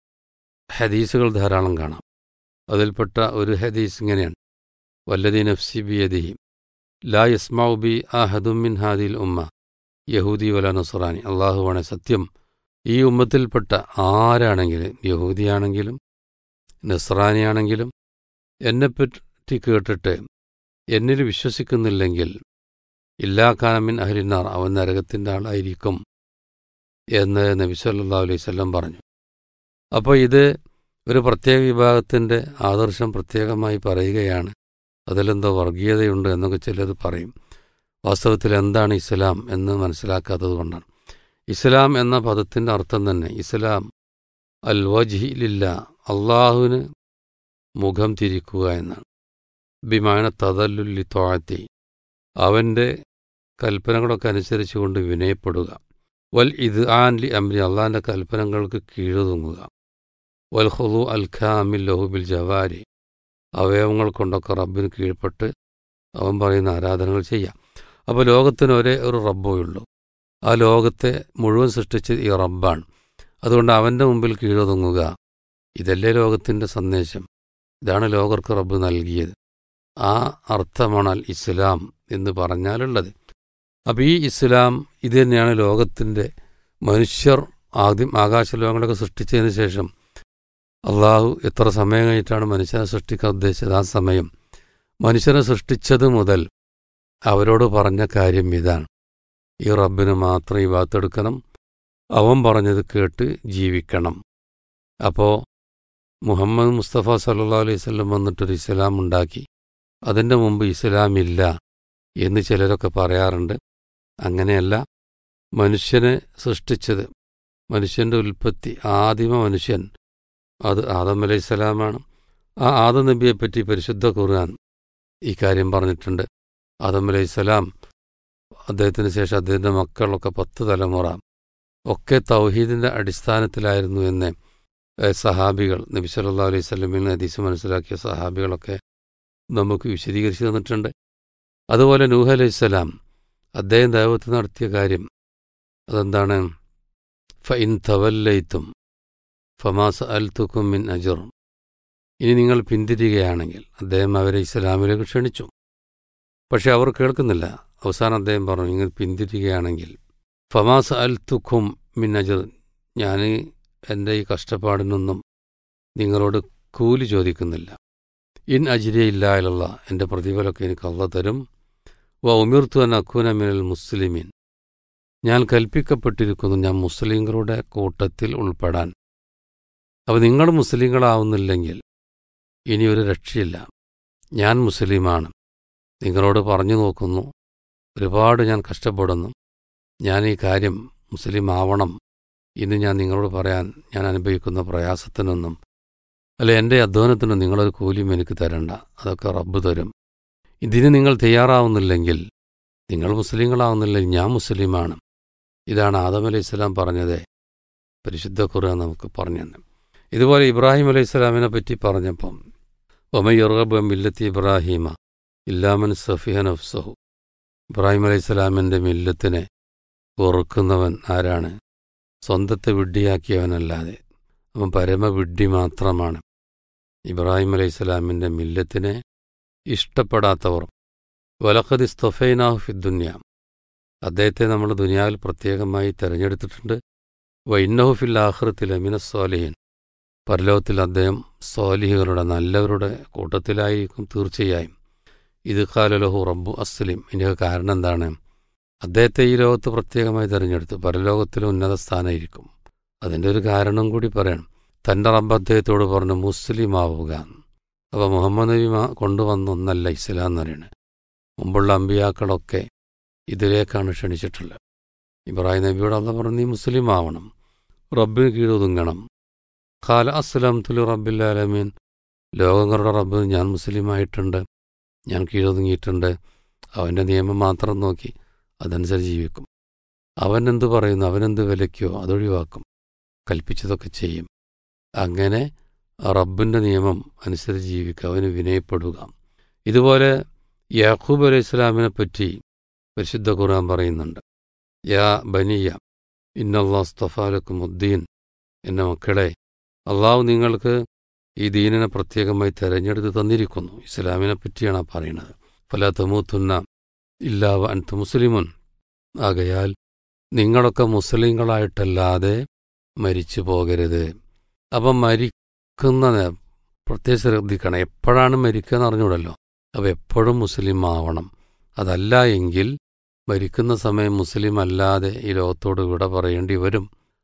ഹദീസുകൾ ധാരാളം കാണാം അതിൽപ്പെട്ട ഒരു ഹദീസ് ഇങ്ങനെയാണ് വല്ലദീ നഫ്സി ബിയദിഹി ലാ യസ്മാഉ ബി അഹദുമിൻ ഹാദിൽ ഉമ്മ യഹൂദി വല നസുറാനി അള്ളാഹുവാണ് സത്യം ഈ ഉമ്മത്തിൽപ്പെട്ട ആരാണെങ്കിലും യഹൂദിയാണെങ്കിലും നസ്രാനിയാണെങ്കിലും എന്നെപ്പറ്റി കേട്ടിട്ട് എന്നിൽ വിശ്വസിക്കുന്നില്ലെങ്കിൽ ഇല്ലാ കാനമിൻ അഹ്ലിനാർ അവൻ നരകത്തിൻ്റെ ആളായിരിക്കും എന്ന് നബി സല്ലാ അലൈഹി സ്വല്ലം പറഞ്ഞു അപ്പോൾ ഇത് ഒരു പ്രത്യേക വിഭാഗത്തിൻ്റെ ആദർശം പ്രത്യേകമായി പറയുകയാണ് അതിലെന്തോ വർഗീയതയുണ്ട് എന്നൊക്കെ ചിലർ പറയും വാസ്തവത്തിൽ എന്താണ് ഇസ്ലാം എന്ന് മനസ്സിലാക്കാത്തത് കൊണ്ടാണ് ഇസ്ലാം എന്ന പദത്തിൻ്റെ അർത്ഥം തന്നെ ഇസ്ലാം അൽ വജ്ഹിലില്ല അള്ളാഹുവിന് മുഖം തിരിക്കുക എന്നാണ് ബിമാന തതല്ലുല്ലി തോഴത്തി അവൻ്റെ കൽപ്പനകളൊക്കെ അനുസരിച്ചുകൊണ്ട് വിനയപ്പെടുക വൽ ഇത് ആൻ ലി അമ്രി അള്ളാഹിൻ്റെ കൽപ്പനകൾക്ക് കീഴുതുങ്ങുക വൽ ഹുദു അൽ ഖാമിൽ ലഹുബിൽ ജവാരി അവയവങ്ങൾ കൊണ്ടൊക്കെ റബ്ബിന് കീഴ്പ്പെട്ട് അവൻ പറയുന്ന ആരാധനകൾ ചെയ്യാം അപ്പോൾ ലോകത്തിന് ഒരേ ഒരു റബ്ബേ ഉള്ളൂ ആ ലോകത്തെ മുഴുവൻ സൃഷ്ടിച്ചത് ഈ റബ്ബാണ് അതുകൊണ്ട് അവൻ്റെ മുമ്പിൽ കീഴൊതുങ്ങുക ഇതല്ലേ ലോകത്തിൻ്റെ സന്ദേശം ഇതാണ് ലോകർക്ക് റബ്ബ് നൽകിയത് ആ അർത്ഥമാണ് അൽ ഇസ്ലാം എന്ന് പറഞ്ഞാലുള്ളത് അപ്പോൾ ഈ ഇസ്ലാം ഇത് തന്നെയാണ് ലോകത്തിൻ്റെ മനുഷ്യർ ആദ്യം ആകാശലോകങ്ങളൊക്കെ സൃഷ്ടിച്ചതിന് ശേഷം അള്ളാഹു എത്ര സമയം കഴിഞ്ഞിട്ടാണ് മനുഷ്യനെ സൃഷ്ടിക്കാൻ ഉദ്ദേശിച്ചത് ആ സമയം മനുഷ്യനെ സൃഷ്ടിച്ചത് മുതൽ അവരോട് പറഞ്ഞ കാര്യം ഇതാണ് ഈ റബ്ബിന് മാത്രം ഈ ഭാഗത്തെടുക്കണം അവൻ പറഞ്ഞത് കേട്ട് ജീവിക്കണം അപ്പോൾ മുഹമ്മദ് മുസ്തഫ സല്ലാ അലൈഹി സ്വല്ലം വന്നിട്ടൊരു ഇസ്ലാം ഉണ്ടാക്കി അതിൻ്റെ മുമ്പ് ഇസ്ലാം ഇല്ല എന്ന് ചിലരൊക്കെ പറയാറുണ്ട് അങ്ങനെയല്ല മനുഷ്യനെ സൃഷ്ടിച്ചത് മനുഷ്യൻ്റെ ഉൽപ്പത്തി ആദിമ മനുഷ്യൻ അത് ആദം അലൈഹി സ്വലാമാണ് ആ ആദം നബിയെപ്പറ്റി പരിശുദ്ധ ഖുർആൻ ഈ കാര്യം പറഞ്ഞിട്ടുണ്ട് ആദം അലൈഹി സ്വലാം അദ്ദേഹത്തിന് ശേഷം അദ്ദേഹത്തിൻ്റെ മക്കളൊക്കെ പത്ത് തലമുറ ഒക്കെ തൗഹീദിൻ്റെ അടിസ്ഥാനത്തിലായിരുന്നു എന്ന് ഏഹ്, സഹാബികൾ നബി സല്ലാ അലൈഹി സ്വലമിൽ നിന്ന് ഹദീസ് മനസ്സിലാക്കിയ സഹാബികളൊക്കെ നമുക്ക് വിശദീകരിച്ചു തന്നിട്ടുണ്ട് അതുപോലെ നൂഹ് അലൈഹി സ്വലാം അദ്ദേഹം ദൈവത്തിൽ നടത്തിയ കാര്യം അതെന്താണ് ഫഇൻ തവല്ലയിത്തും ഫമാസ് അൽ തുക്കും മിൻ അജർ ഇനി നിങ്ങൾ പിന്തിരികയാണെങ്കിൽ അദ്ദേഹം അവരെ ഇസ്ലാമിലേക്ക് ക്ഷണിച്ചു പക്ഷെ അവർ കേൾക്കുന്നില്ല അവസാനം അദ്ദേഹം പറഞ്ഞു നിങ്ങൾ പിന്തിരികയാണെങ്കിൽ ഫമാസ് അൽ തുക്കും മിൻ അജർ ഞാൻ എൻ്റെ ഈ കഷ്ടപ്പാടിനൊന്നും നിങ്ങളോട് കൂലി ചോദിക്കുന്നില്ല ഇൻ അജിരയില്ലായുള്ള എൻ്റെ പ്രതിഫലമൊക്കെ എനിക്ക് അള്ള തരും വ ഉമിർത്തു അൻ അക്കൂന മിനൽ മുസ്ലിമീൻ ഞാൻ കൽപ്പിക്കപ്പെട്ടിരിക്കുന്നു ഞാൻ മുസ്ലിങ്ങളുടെ കൂട്ടത്തിൽ ഉൾപ്പെടാൻ അപ്പോൾ നിങ്ങൾ മുസ്ലിങ്ങളാവുന്നില്ലെങ്കിൽ ഇനി ഒരു രക്ഷയില്ല ഞാൻ മുസ്ലിമാണ് നിങ്ങളോട് പറഞ്ഞു നോക്കുന്നു ഒരുപാട് ഞാൻ കഷ്ടപ്പെടുന്നു ഞാൻ ഈ കാര്യം മുസ്ലിം ആവണം ഇന്ന് ഞാൻ നിങ്ങളോട് പറയാൻ ഞാൻ അനുഭവിക്കുന്ന പ്രയാസത്തിനൊന്നും അല്ല എൻ്റെ അധ്വാനത്തിനും നിങ്ങളൊരു കൂലിയും എനിക്ക് തരണ്ട അതൊക്കെ റബ്ബ് തരും ഇതിന് നിങ്ങൾ തയ്യാറാവുന്നില്ലെങ്കിൽ നിങ്ങൾ മുസ്ലിങ്ങളാവുന്നില്ലെങ്കിൽ ഞാൻ മുസ്ലിമാണ് ഇതാണ് ആദം അലൈഹി സ്വലാം പറഞ്ഞത് പരിശുദ്ധ ഖുർആൻ നമുക്ക് പറഞ്ഞു തന്നെ ഇതുപോലെ ഇബ്രാഹിം അലൈഹി സ്വലാമിനെ പറ്റി പറഞ്ഞപ്പം ഒമയുറബ് മില്ലത്തി ഇബ്രാഹിമ ഇല്ലാമൻ സഫിഹൻ അഫ്സഹു ഇബ്രാഹിം അലൈഹി സ്വലാമിൻ്റെ മില്ലത്തിനെ വെറുക്കുന്നവൻ ആരാണ് സ്വന്തത്തെ വിഡ്ഢിയാക്കിയവനല്ലാതെ അവൻ പരമവിഡ്ഢി മാത്രമാണ് ഇബ്രാഹിം അലൈഹി സ്വലാമിൻ്റെ മില്ലത്തിനെ ഇഷ്ടപ്പെടാത്തവർ വലഖദ് ഇസ്തൊഫൈനാഹു ഫിദ്ദുന്യ അദ്ദേഹത്തെ നമ്മൾ ദുനിയാവിൽ പ്രത്യേകമായി തിരഞ്ഞെടുത്തിട്ടുണ്ട് വൈന്നഹു ഫിൽ ആഹ്റത്തിൽ അമിന സ്വാലിഹിൻ പരലോകത്തിൽ അദ്ദേഹം സ്വാലിഹികളുടെ നല്ലവരുടെ കൂട്ടത്തിലായിരിക്കും തീർച്ചയായും ഇത് കാലലഹു റബ്ബു അസ്ലിം ഇതിൻ്റെ കാരണം എന്താണ് അദ്ദേഹത്തെ ഈ ലോകത്ത് പ്രത്യേകമായി തിരഞ്ഞെടുത്തു പരലോകത്തിൽ ഉന്നത സ്ഥാനമായിരിക്കും അതിൻ്റെ ഒരു കാരണം കൂടി പറയണം തൻ്റെ റബ്ബ് അദ്ദേഹത്തോട് പറഞ്ഞു മുസ്ലിം ആവുക അപ്പോൾ മുഹമ്മദ് നബി മാ- കൊണ്ടുവന്ന ഒന്നല്ല ഇസ്ലാം എന്ന് പറയുന്നത് മുമ്പുള്ള അമ്പിയാക്കളൊക്കെ ഇതിലേക്കാണ് ക്ഷണിച്ചിട്ടുള്ളത് ഇബ്രാഹിം നബിയോട് അല്ല പറഞ്ഞു നീ മുസ്ലിം ആവണം റബ്ബിന് കീഴൊതുങ്ങണം ഖാല അസ്ലാം തുലു റബ്ബില്ലാലമീൻ ലോകങ്ങളുടെ റബ്ബ് ഞാൻ മുസ്ലിമായിട്ടുണ്ട് ഞാൻ കീഴൊതുങ്ങിയിട്ടുണ്ട് അവൻ്റെ നിയമം മാത്രം നോക്കി അതനുസരിച്ച് ജീവിക്കും അവൻ എന്ത് പറയുന്നു അവനെന്ത് വിലയ്ക്കോ അതൊഴിവാക്കും കൽപ്പിച്ചതൊക്കെ ചെയ്യും അങ്ങനെ റബ്ബിൻ്റെ നിയമം അനുസരിച്ച് ജീവിക്കുക അവന് വിനയപ്പെടുക ഇതുപോലെ യാഖൂബ് അലൈഹി ഇസ്ലാമിനെ പറ്റി പരിശുദ്ധ ഖുർആൻ പറയുന്നുണ്ട് യാ ബനിയ ഇന്നല്ലാസ്തഫാലക്കും ഉദ്ദീൻ എന്ന മക്കളെ അള്ളാഹു നിങ്ങൾക്ക് ഈ ദീനിനെ പ്രത്യേകമായി തെരഞ്ഞെടുത്ത് തന്നിരിക്കുന്നു ഇസ്ലാമിനെ പറ്റിയാണ് ആ പറയുന്നത് ഫല തമൂത്തുന്ന ഇല്ലാവ അൻത്ത് മുസ്ലിമുൻ ആകയാൽ നിങ്ങളൊക്കെ മുസ്ലിങ്ങളായിട്ടല്ലാതെ മരിച്ചു പോകരുത് അപ്പം മരിക്കുന്ന നേ- പ്രത്യേകം ശ്രദ്ധിക്കണം എപ്പോഴാണ് മരിക്കുക എന്ന് അറിഞ്ഞൂടല്ലോ അപ്പം എപ്പോഴും മുസ്ലിം ആവണം അതല്ല എങ്കിൽ മരിക്കുന്ന സമയം മുസ്ലിം അല്ലാതെ ഈ ലോകത്തോട് വിട പറയേണ്ടി വരും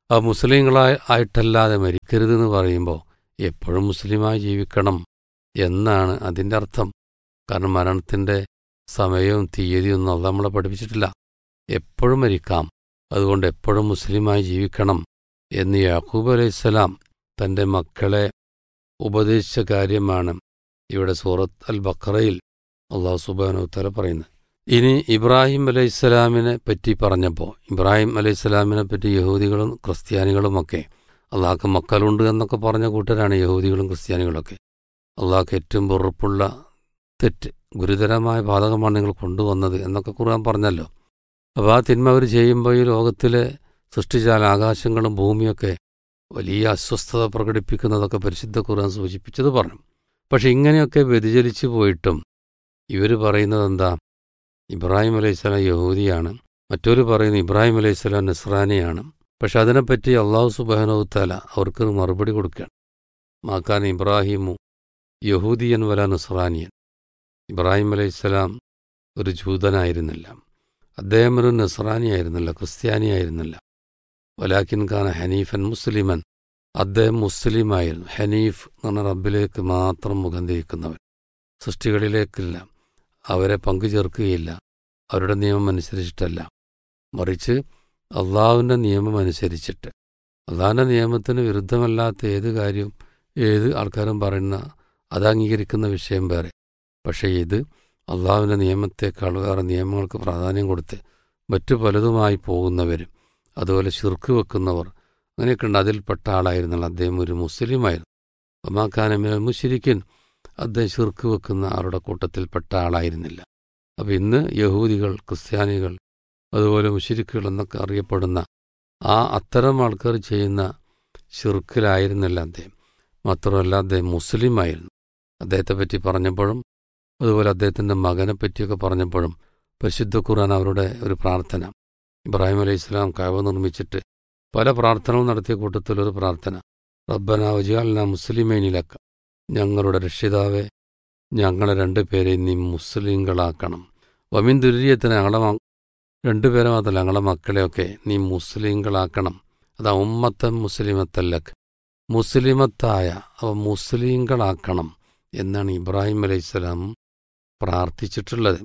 ആ മുസ്ലിങ്ങളായി ആയിട്ടല്ലാതെ മരിക്കരുതെന്ന് പറയുമ്പോൾ എപ്പോഴും മുസ്ലിമായി ജീവിക്കണം എന്നാണ് അതിൻ്റെ അർത്ഥം കാരണം മരണത്തിൻ്റെ സമയവും തീയതിയും ഒന്നും അത് നമ്മളെ പഠിപ്പിച്ചിട്ടില്ല എപ്പോഴും മരിക്കാം അതുകൊണ്ട് എപ്പോഴും മുസ്ലിമായി ജീവിക്കണം എന്ന് യാക്കൂബ് അലൈഹിസ്സലാം തൻ്റെ മക്കളെ ഉപദേശിച്ച കാര്യമാണ് ഇവിടെ സൂറത്ത് അൽ ബക്കറയിൽ അള്ളാഹു സുബാനു തല പറയുന്നത് ഇനി ഇബ്രാഹിം അലൈഹിസ്സലാമിനെ പറ്റി പറഞ്ഞപ്പോൾ ഇബ്രാഹിം അലൈഹിസ്സലാമിനെ പറ്റി യഹൂദികളും ക്രിസ്ത്യാനികളുമൊക്കെ അള്ളാഹ്ക്ക് മക്കളുണ്ട് എന്നൊക്കെ പറഞ്ഞ കൂട്ടരാണ് യഹൂദികളും ക്രിസ്ത്യാനികളൊക്കെ അള്ളാഹ്ക്ക് ഏറ്റവും വെറുപ്പുള്ള തെറ്റ് ഗുരുതരമായ ബാധകമാണ് നിങ്ങൾ കൊണ്ടുവന്നത് എന്നൊക്കെ ഖുർആൻ പറഞ്ഞല്ലോ അപ്പോൾ ആ തിന്മ അവർ ചെയ്യുമ്പോൾ ഈ ലോകത്തിലെ സൃഷ്ടിച്ചാൽ ആകാശങ്ങളും ഭൂമിയൊക്കെ വലിയ അസ്വസ്ഥത പ്രകടിപ്പിക്കുന്നതൊക്കെ പരിശുദ്ധ ഖുർആൻ സൂചിപ്പിച്ചത് പറഞ്ഞു പക്ഷെ ഇങ്ങനെയൊക്കെ വ്യതിചലിച്ചു പോയിട്ടും ഇവർ പറയുന്നത് എന്താ ഇബ്രാഹിം അലൈഹിസ്സലാം യഹൂദിയാണ് മറ്റൊരു പറയുന്നത് ഇബ്രാഹിം അലൈഹിസ്സലാം നസ്രാനിയാണ് പക്ഷെ അതിനെപ്പറ്റി അള്ളാഹു സുബാനവുത്താല അവർക്ക് മറുപടി കൊടുക്കുകയാണ് മാക്കാൻ ഇബ്രാഹിമു യഹൂദിയൻ വല നസ്രാനിയൻ ഇബ്രാഹിം അലൈഹിസ്സലാം ഒരു ജൂതനായിരുന്നില്ല അദ്ദേഹം ഒരു നസ്രാനിയായിരുന്നില്ല ക്രിസ്ത്യാനിയായിരുന്നില്ല വലാക്കിൻ ഖാൻ ഹനീഫൻ മുസ്ലിമൻ അദ്ദേഹം മുസ്ലിമായിരുന്നു ഹനീഫ് എന്ന് പറഞ്ഞ റബ്ബിലേക്ക് മാത്രം മുഖം തിരിക്കുന്നവൻ സൃഷ്ടികളിലേക്കില്ല അവരെ പങ്കുചേർക്കുകയില്ല അവരുടെ നിയമം അനുസരിച്ചിട്ടല്ല മറിച്ച് അള്ളാഹുവിൻ്റെ നിയമം അനുസരിച്ചിട്ട് അള്ളാഹിൻ്റെ നിയമത്തിന് വിരുദ്ധമല്ലാത്ത ഏത് കാര്യവും ഏത് ആൾക്കാരും പറയുന്ന അത് അംഗീകരിക്കുന്ന വിഷയം വേറെ പക്ഷേ ഇത് അള്ളാഹുവിൻ്റെ നിയമത്തെക്കാൾ വേറെ നിയമങ്ങൾക്ക് പ്രാധാന്യം കൊടുത്ത് മറ്റു പലതുമായി പോകുന്നവരും അതുപോലെ ശിർക്ക് വെക്കുന്നവർ അങ്ങനെയൊക്കെ ഉണ്ട് അതിൽപ്പെട്ട ആളായിരുന്നാൽ അദ്ദേഹം ഒരു മുസ്ലിമായിരുന്നു ഒമാക്കാനമിനൽ മുഷിരിക്കൻ അദ്ദേഹം ശിർക്ക് വെക്കുന്ന ആളുടെ കൂട്ടത്തിൽപ്പെട്ട ആളായിരുന്നില്ല അപ്പം ഇന്ന് യഹൂദികൾ ക്രിസ്ത്യാനികൾ അതുപോലെ മുഷിരിക്കുകൾ എന്നൊക്കെ അറിയപ്പെടുന്ന ആ അത്തരം ആൾക്കാർ ചെയ്യുന്ന ഷിർക്കിലായിരുന്നില്ല അദ്ദേഹം മാത്രമല്ല അദ്ദേഹം മുസ്ലിമായിരുന്നു അദ്ദേഹത്തെ പറ്റി പറഞ്ഞപ്പോഴും അതുപോലെ അദ്ദേഹത്തിൻ്റെ മകനെ പറ്റിയൊക്കെ പറഞ്ഞപ്പോഴും പരിശുദ്ധ ഖുർആൻ അവരുടെ ഒരു പ്രാർത്ഥന ഇബ്രാഹിം അലൈഹി ഇസ്ലാം കവ നിർമ്മിച്ചിട്ട് പല പ്രാർത്ഥനകളും നടത്തിയ കൂട്ടത്തിലൊരു പ്രാർത്ഥന റബ്ബന വജിയാലിന മുസ്ലിമേനിലക്ക ഞങ്ങളുടെ രക്ഷിതാവെ ഞങ്ങളെ രണ്ടുപേരെ നീ മുസ്ലിങ്ങളാക്കണം വമിൻ ദുര്യത്തിന് ഞങ്ങളെ മ- രണ്ടുപേരെ മാത്രമല്ല ഞങ്ങളെ മക്കളെയൊക്കെ നീ മുസ്ലിങ്ങളാക്കണം അതാ ഉമ്മത്തൻ മുസ്ലിമത്തല്ലക്ക് മുസ്ലിമത്തായ അവ മുസ്ലിങ്ങളാക്കണം എന്നാണ് ഇബ്രാഹിം അലൈഹിസ്സലാം പ്രാർത്ഥിച്ചിട്ടുള്ളത്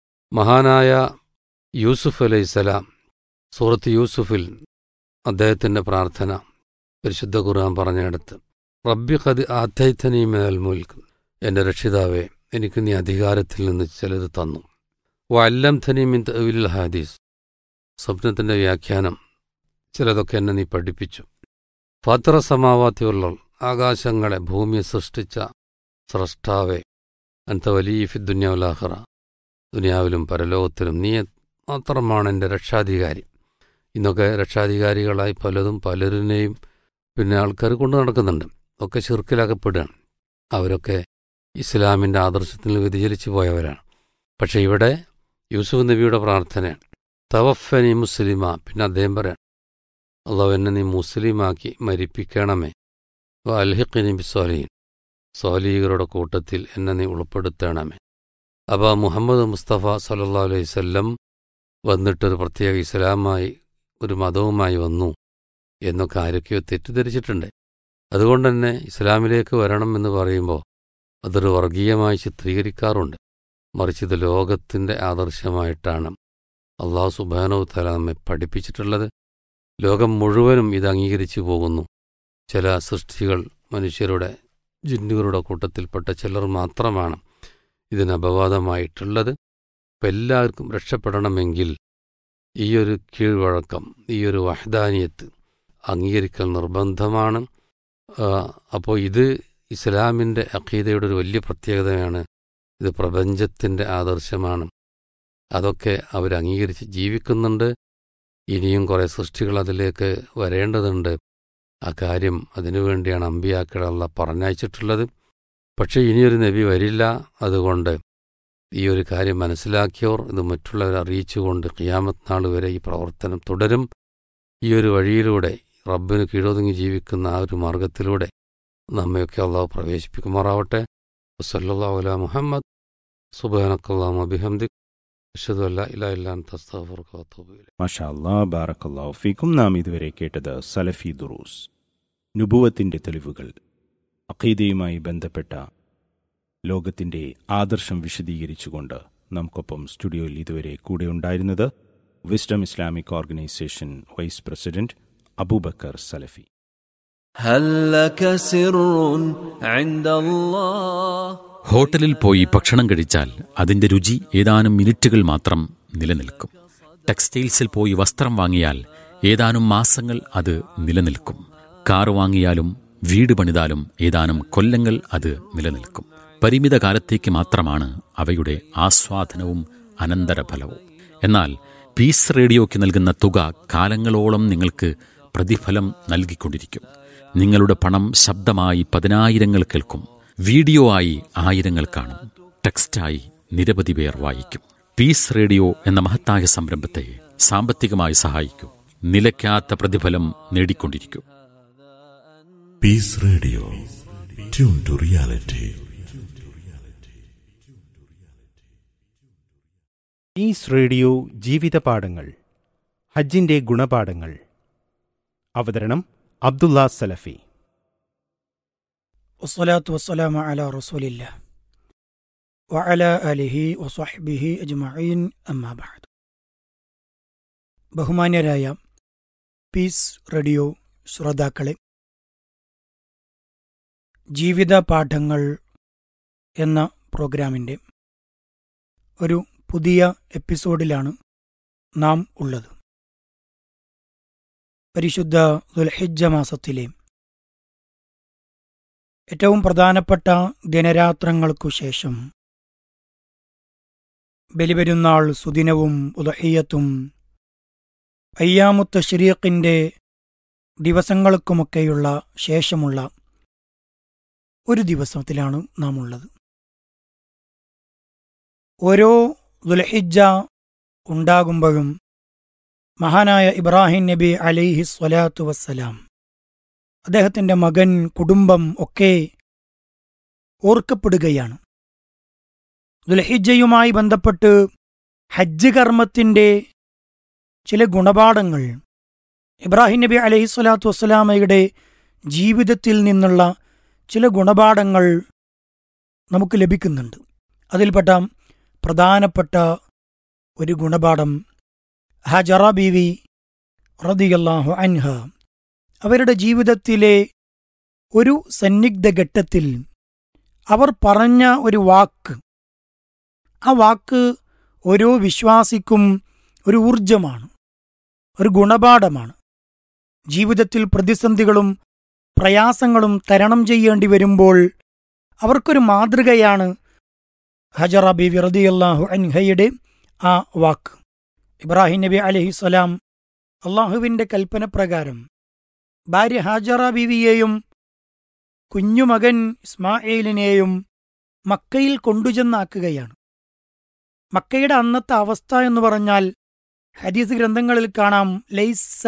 മഹാനായ യൂസുഫ് അലൈഹിസ്സലാം സൂറത്ത് യൂസുഫിൽ അദ്ദേഹത്തിൻ്റെ പ്രാർത്ഥന പരിശുദ്ധ ഖുർആൻ പറഞ്ഞെടുത്ത് റബ്ബി ഖദ് ആത്തൈത്തനീ മേൽ മുൽക്ക് എൻ്റെ രക്ഷിതാവേ എനിക്ക് നീ അധികാരത്തിൽ നിന്ന് ചിലത് തന്നു വല്ലം തനീമിൻ തവിൽ ഹാദീസ് സ്വപ്നത്തിൻ്റെ വ്യാഖ്യാനം ചിലതൊക്കെ എന്നെ നീ പഠിപ്പിച്ചു ഫത്ര സമാവാത്തിയുള്ള ആകാശങ്ങളെ ഭൂമിയെ സൃഷ്ടിച്ച സ്രഷ്ടാവേ അൻത വലിയ ഫി ദുന്യാവുലാഹറ ദുനിയാവിലും പരലോകത്തിലും നീ മാത്രമാണ് എൻ്റെ രക്ഷാധികാരി ഇന്നൊക്കെ രക്ഷാധികാരികളായി പലതും പലരിനെയും പിന്നെ ആൾക്കാർ കൊണ്ടു നടക്കുന്നുണ്ട് ഒക്കെ ശിർക്കിലാക്കപ്പെടുകയാണ് അവരൊക്കെ ഇസ്ലാമിൻ്റെ ആദർശത്തിൽ വ്യതിചലിച്ചു പോയവരാണ് പക്ഷെ ഇവിടെ യൂസുഫ് നബിയുടെ പ്രാർത്ഥനയാണ് തവഫനി മുസ്ലിമ പിന്നെ അദ്ദേഹം പറയാം അള്ളാഹു എന്നെ നീ മുസ്ലിമാക്കി മരിപ്പിക്കണമേ അൽഹിഖിനി ബിസ്വാലീൻ സ്വാലീകളുടെ കൂട്ടത്തിൽ എന്നെ നീ ഉൾപ്പെടുത്തണമേ അപ്പോൾ മുഹമ്മദ് മുസ്തഫ സല്ലാ അലൈഹി വല്ലം വന്നിട്ടൊരു പ്രത്യേക ഇസ്ലാമായി ഒരു മതവുമായി വന്നു എന്നൊക്കെ ആരൊക്കെയോ തെറ്റിദ്ധരിച്ചിട്ടുണ്ട് അതുകൊണ്ട് തന്നെ ഇസ്ലാമിലേക്ക് വരണം എന്ന് പറയുമ്പോൾ അതൊരു വർഗീയമായി ചിത്രീകരിക്കാറുണ്ട് മറിച്ച് ഇത് ലോകത്തിൻ്റെ ആദർശമായിട്ടാണ് അള്ളാഹു സുബാനോ തല നമ്മെ പഠിപ്പിച്ചിട്ടുള്ളത് ലോകം മുഴുവനും ഇത് അംഗീകരിച്ചു പോകുന്നു ചില സൃഷ്ടികൾ മനുഷ്യരുടെ ജിന്നുകളുടെ കൂട്ടത്തിൽപ്പെട്ട ചിലർ മാത്രമാണ് ഇതിന് അപവാദമായിട്ടുള്ളത് അപ്പം എല്ലാവർക്കും രക്ഷപ്പെടണമെങ്കിൽ ഈ ഒരു കീഴ്വഴക്കം ഈ ഒരു വഹദാനിയത്ത് അംഗീകരിക്കൽ നിർബന്ധമാണ് അപ്പോൾ ഇത് ഇസ്ലാമിൻ്റെ അഖീദയുടെ ഒരു വലിയ പ്രത്യേകതയാണ് ഇത് പ്രപഞ്ചത്തിൻ്റെ ആദർശമാണ് അതൊക്കെ അവർ അംഗീകരിച്ച് ജീവിക്കുന്നുണ്ട് ഇനിയും കുറേ സൃഷ്ടികൾ അതിലേക്ക് വരേണ്ടതുണ്ട് ആ കാര്യം അതിനുവേണ്ടിയാണ് അമ്പിയാക്കളല്ല പറഞ്ഞയച്ചിട്ടുള്ളത് പക്ഷേ ഇനിയൊരു നബി വരില്ല അതുകൊണ്ട് ഈ ഒരു കാര്യം മനസ്സിലാക്കിയവർ ഇത് മറ്റുള്ളവരെ അറിയിച്ചുകൊണ്ട് ഖിയാമത്ത് നാൾ വരെ ഈ പ്രവർത്തനം തുടരും ഈ ഒരു വഴിയിലൂടെ റബ്ബിന് കീഴൊതുങ്ങി ജീവിക്കുന്ന ആ ഒരു മാർഗത്തിലൂടെ നമ്മയൊക്കെ അള്ളാഹു പ്രവേശിപ്പിക്കുമാറാവട്ടെ വസല്ലാ അല മുഹമ്മദ് സുബാനക്കല്ലാ അബിഹംദിക് അഷദു അല്ല ഇല ഇല്ലാൻ തസ്താഫുർക്കാത്തൂബിലെ മാഷാ അല്ലാ ബാറക്കല്ലാഹു ഫീക്കും നാം ഇതുവരെ കേട്ടത് സലഫി ദുറൂസ് നുബുവത്തിൻ്റെ തെളിവുകൾ അഖീദയുമായി ബന്ധപ്പെട്ട ലോകത്തിൻ്റെ ആദർശം വിശദീകരിച്ചുകൊണ്ട് നമുക്കൊപ്പം സ്റ്റുഡിയോയിൽ ഇതുവരെ കൂടെ ഉണ്ടായിരുന്നത് Wisdom Islamic organisation vice president Abubakar Salafi هل لك سر عند الله ഹോട്ടലിൽ പോയി ഭക്ഷണം കഴിച്ചാൽ അതിന്റെ രുചി ഏതാനും മിനിറ്റുകൾ മാത്രം നിലനിൽക്കും ടെക്സ്റ്റൈൽസിൽ പോയി വസ്ത്രം വാങ്ങിയാൽ ഏതാനും മാസങ്ങൾ അത് നിലനിൽക്കും കാർ വാങ്ങിയാലും വീട് പണിതാലും ഏതാനും കൊല്ലങ്ങൾ അത് നിലനിൽക്കും പരിമിത കാലത്തേക്ക് മാത്രമാണ് അവയുടെ ആസ്വാദനവും അനന്തരഫലവും എന്നാൽ പീസ് റേഡിയോയ്ക്ക് നൽകുന്ന തുക കാലങ്ങളോളം നിങ്ങൾക്ക് പ്രതിഫലം നൽകിക്കൊണ്ടിരിക്കും നിങ്ങളുടെ പണം ശബ്ദമായി പതിനായിരങ്ങൾ കേൾക്കും വീഡിയോ ആയി ആയിരങ്ങൾ കാണും ടെക്സ്റ്റായി നിരവധി പേർ വായിക്കും പീസ് റേഡിയോ എന്ന മഹത്തായ സംരംഭത്തെ സാമ്പത്തികമായി സഹായിക്കൂ നിലയ്ക്കാത്ത പ്രതിഫലം നേടിക്കൊണ്ടിരിക്കൂ Peace Radio. Tune to reality. ഈസ് റേഡിയോ ജീവിതപാഠങ്ങൾ ഹജ്ജിൻ്റെ ഗുണപാഠങ്ങൾ അവതരണം അബ്ദുള്ള സലഫി والصلاة والسلام على رسول الله وعلى آله وصحبه أجمعين أما بعد ബഹുമാന്യരായ പീസ് റേഡിയോ ശ്രോതാക്കളെ ജീവിത പാഠങ്ങൾ എന്ന പ്രോഗ്രാമിൻ്റെ ഒരു പുതിയ എപ്പിസോഡിലാണ് നാം ഉള്ളത് പരിശുദ്ധ ദുൽഹിജ്ജ മാസത്തിലെ ഏറ്റവും പ്രധാനപ്പെട്ട ദിനരാത്രങ്ങൾക്കു ശേഷം ബലിപെരുന്നാൾ സുദിനവും ഉദഹീയത്തും അയ്യാമുത്ത ഷരീഖിൻ്റെ ദിവസങ്ങൾക്കുമൊക്കെയുള്ള ശേഷമുള്ള ഒരു ദിവസത്തിലാണ് നാം ഉള്ളത് ഓരോ ദുൽഹിജ്ജ ഉണ്ടാകുമ്പോഴും മഹാനായ ഇബ്രാഹിം നബി അലൈഹി സ്വലാത്തു വസ്സലാം അദ്ദേഹത്തിൻ്റെ മകൻ കുടുംബം ഒക്കെ ഓർക്കപ്പെടുകയാണ് ദുൽഹിജ്ജയുമായി ബന്ധപ്പെട്ട് ഹജ്ജ് കർമ്മത്തിൻ്റെ ചില ഗുണപാഠങ്ങൾ ഇബ്രാഹിം നബി അലൈഹി സ്വലാത്തു വസ്സലാമയുടെ ജീവിതത്തിൽ നിന്നുള്ള ചില ഗുണപാഠങ്ങൾ നമുക്ക് ലഭിക്കുന്നുണ്ട് അതിൽപ്പെട്ട പ്രധാനപ്പെട്ട ഒരു ഗുണപാഠം ഹജറ ബീവി റദിയല്ലാഹു അൻഹ അവരുടെ ജീവിതത്തിലെ ഒരു സന്നിഗ്ധ ഘട്ടത്തിൽ അവർ പറഞ്ഞ ഒരു വാക്ക് ആ വാക്ക് ഓരോ വിശ്വാസിക്കും ഒരു ഊർജമാണ് ഒരു ഗുണപാഠമാണ് ജീവിതത്തിൽ പ്രതിസന്ധികളും പ്രയാസങ്ങളും തരണം ചെയ്യേണ്ടി വരുമ്പോൾ അവർക്കൊരു മാതൃകയാണ് ഹജറ ബിബി റദിയല്ലാഹു അൻഹയുടെ ആ വാക്ക് ഇബ്രാഹിം നബി അലഹിസ്സലാം അള്ളാഹുവിൻ്റെ കൽപ്പന പ്രകാരം ഭാര്യ ഹാജറ ബീവിയെയും കുഞ്ഞുമകൻ ഇസ്മായേലിനെയും മക്കയിൽ കൊണ്ടുചെന്നാക്കുകയാണ് മക്കയുടെ അന്നത്തെ അവസ്ഥ എന്ന് പറഞ്ഞാൽ ഹദീസ് ഗ്രന്ഥങ്ങളിൽ കാണാം ലൈസ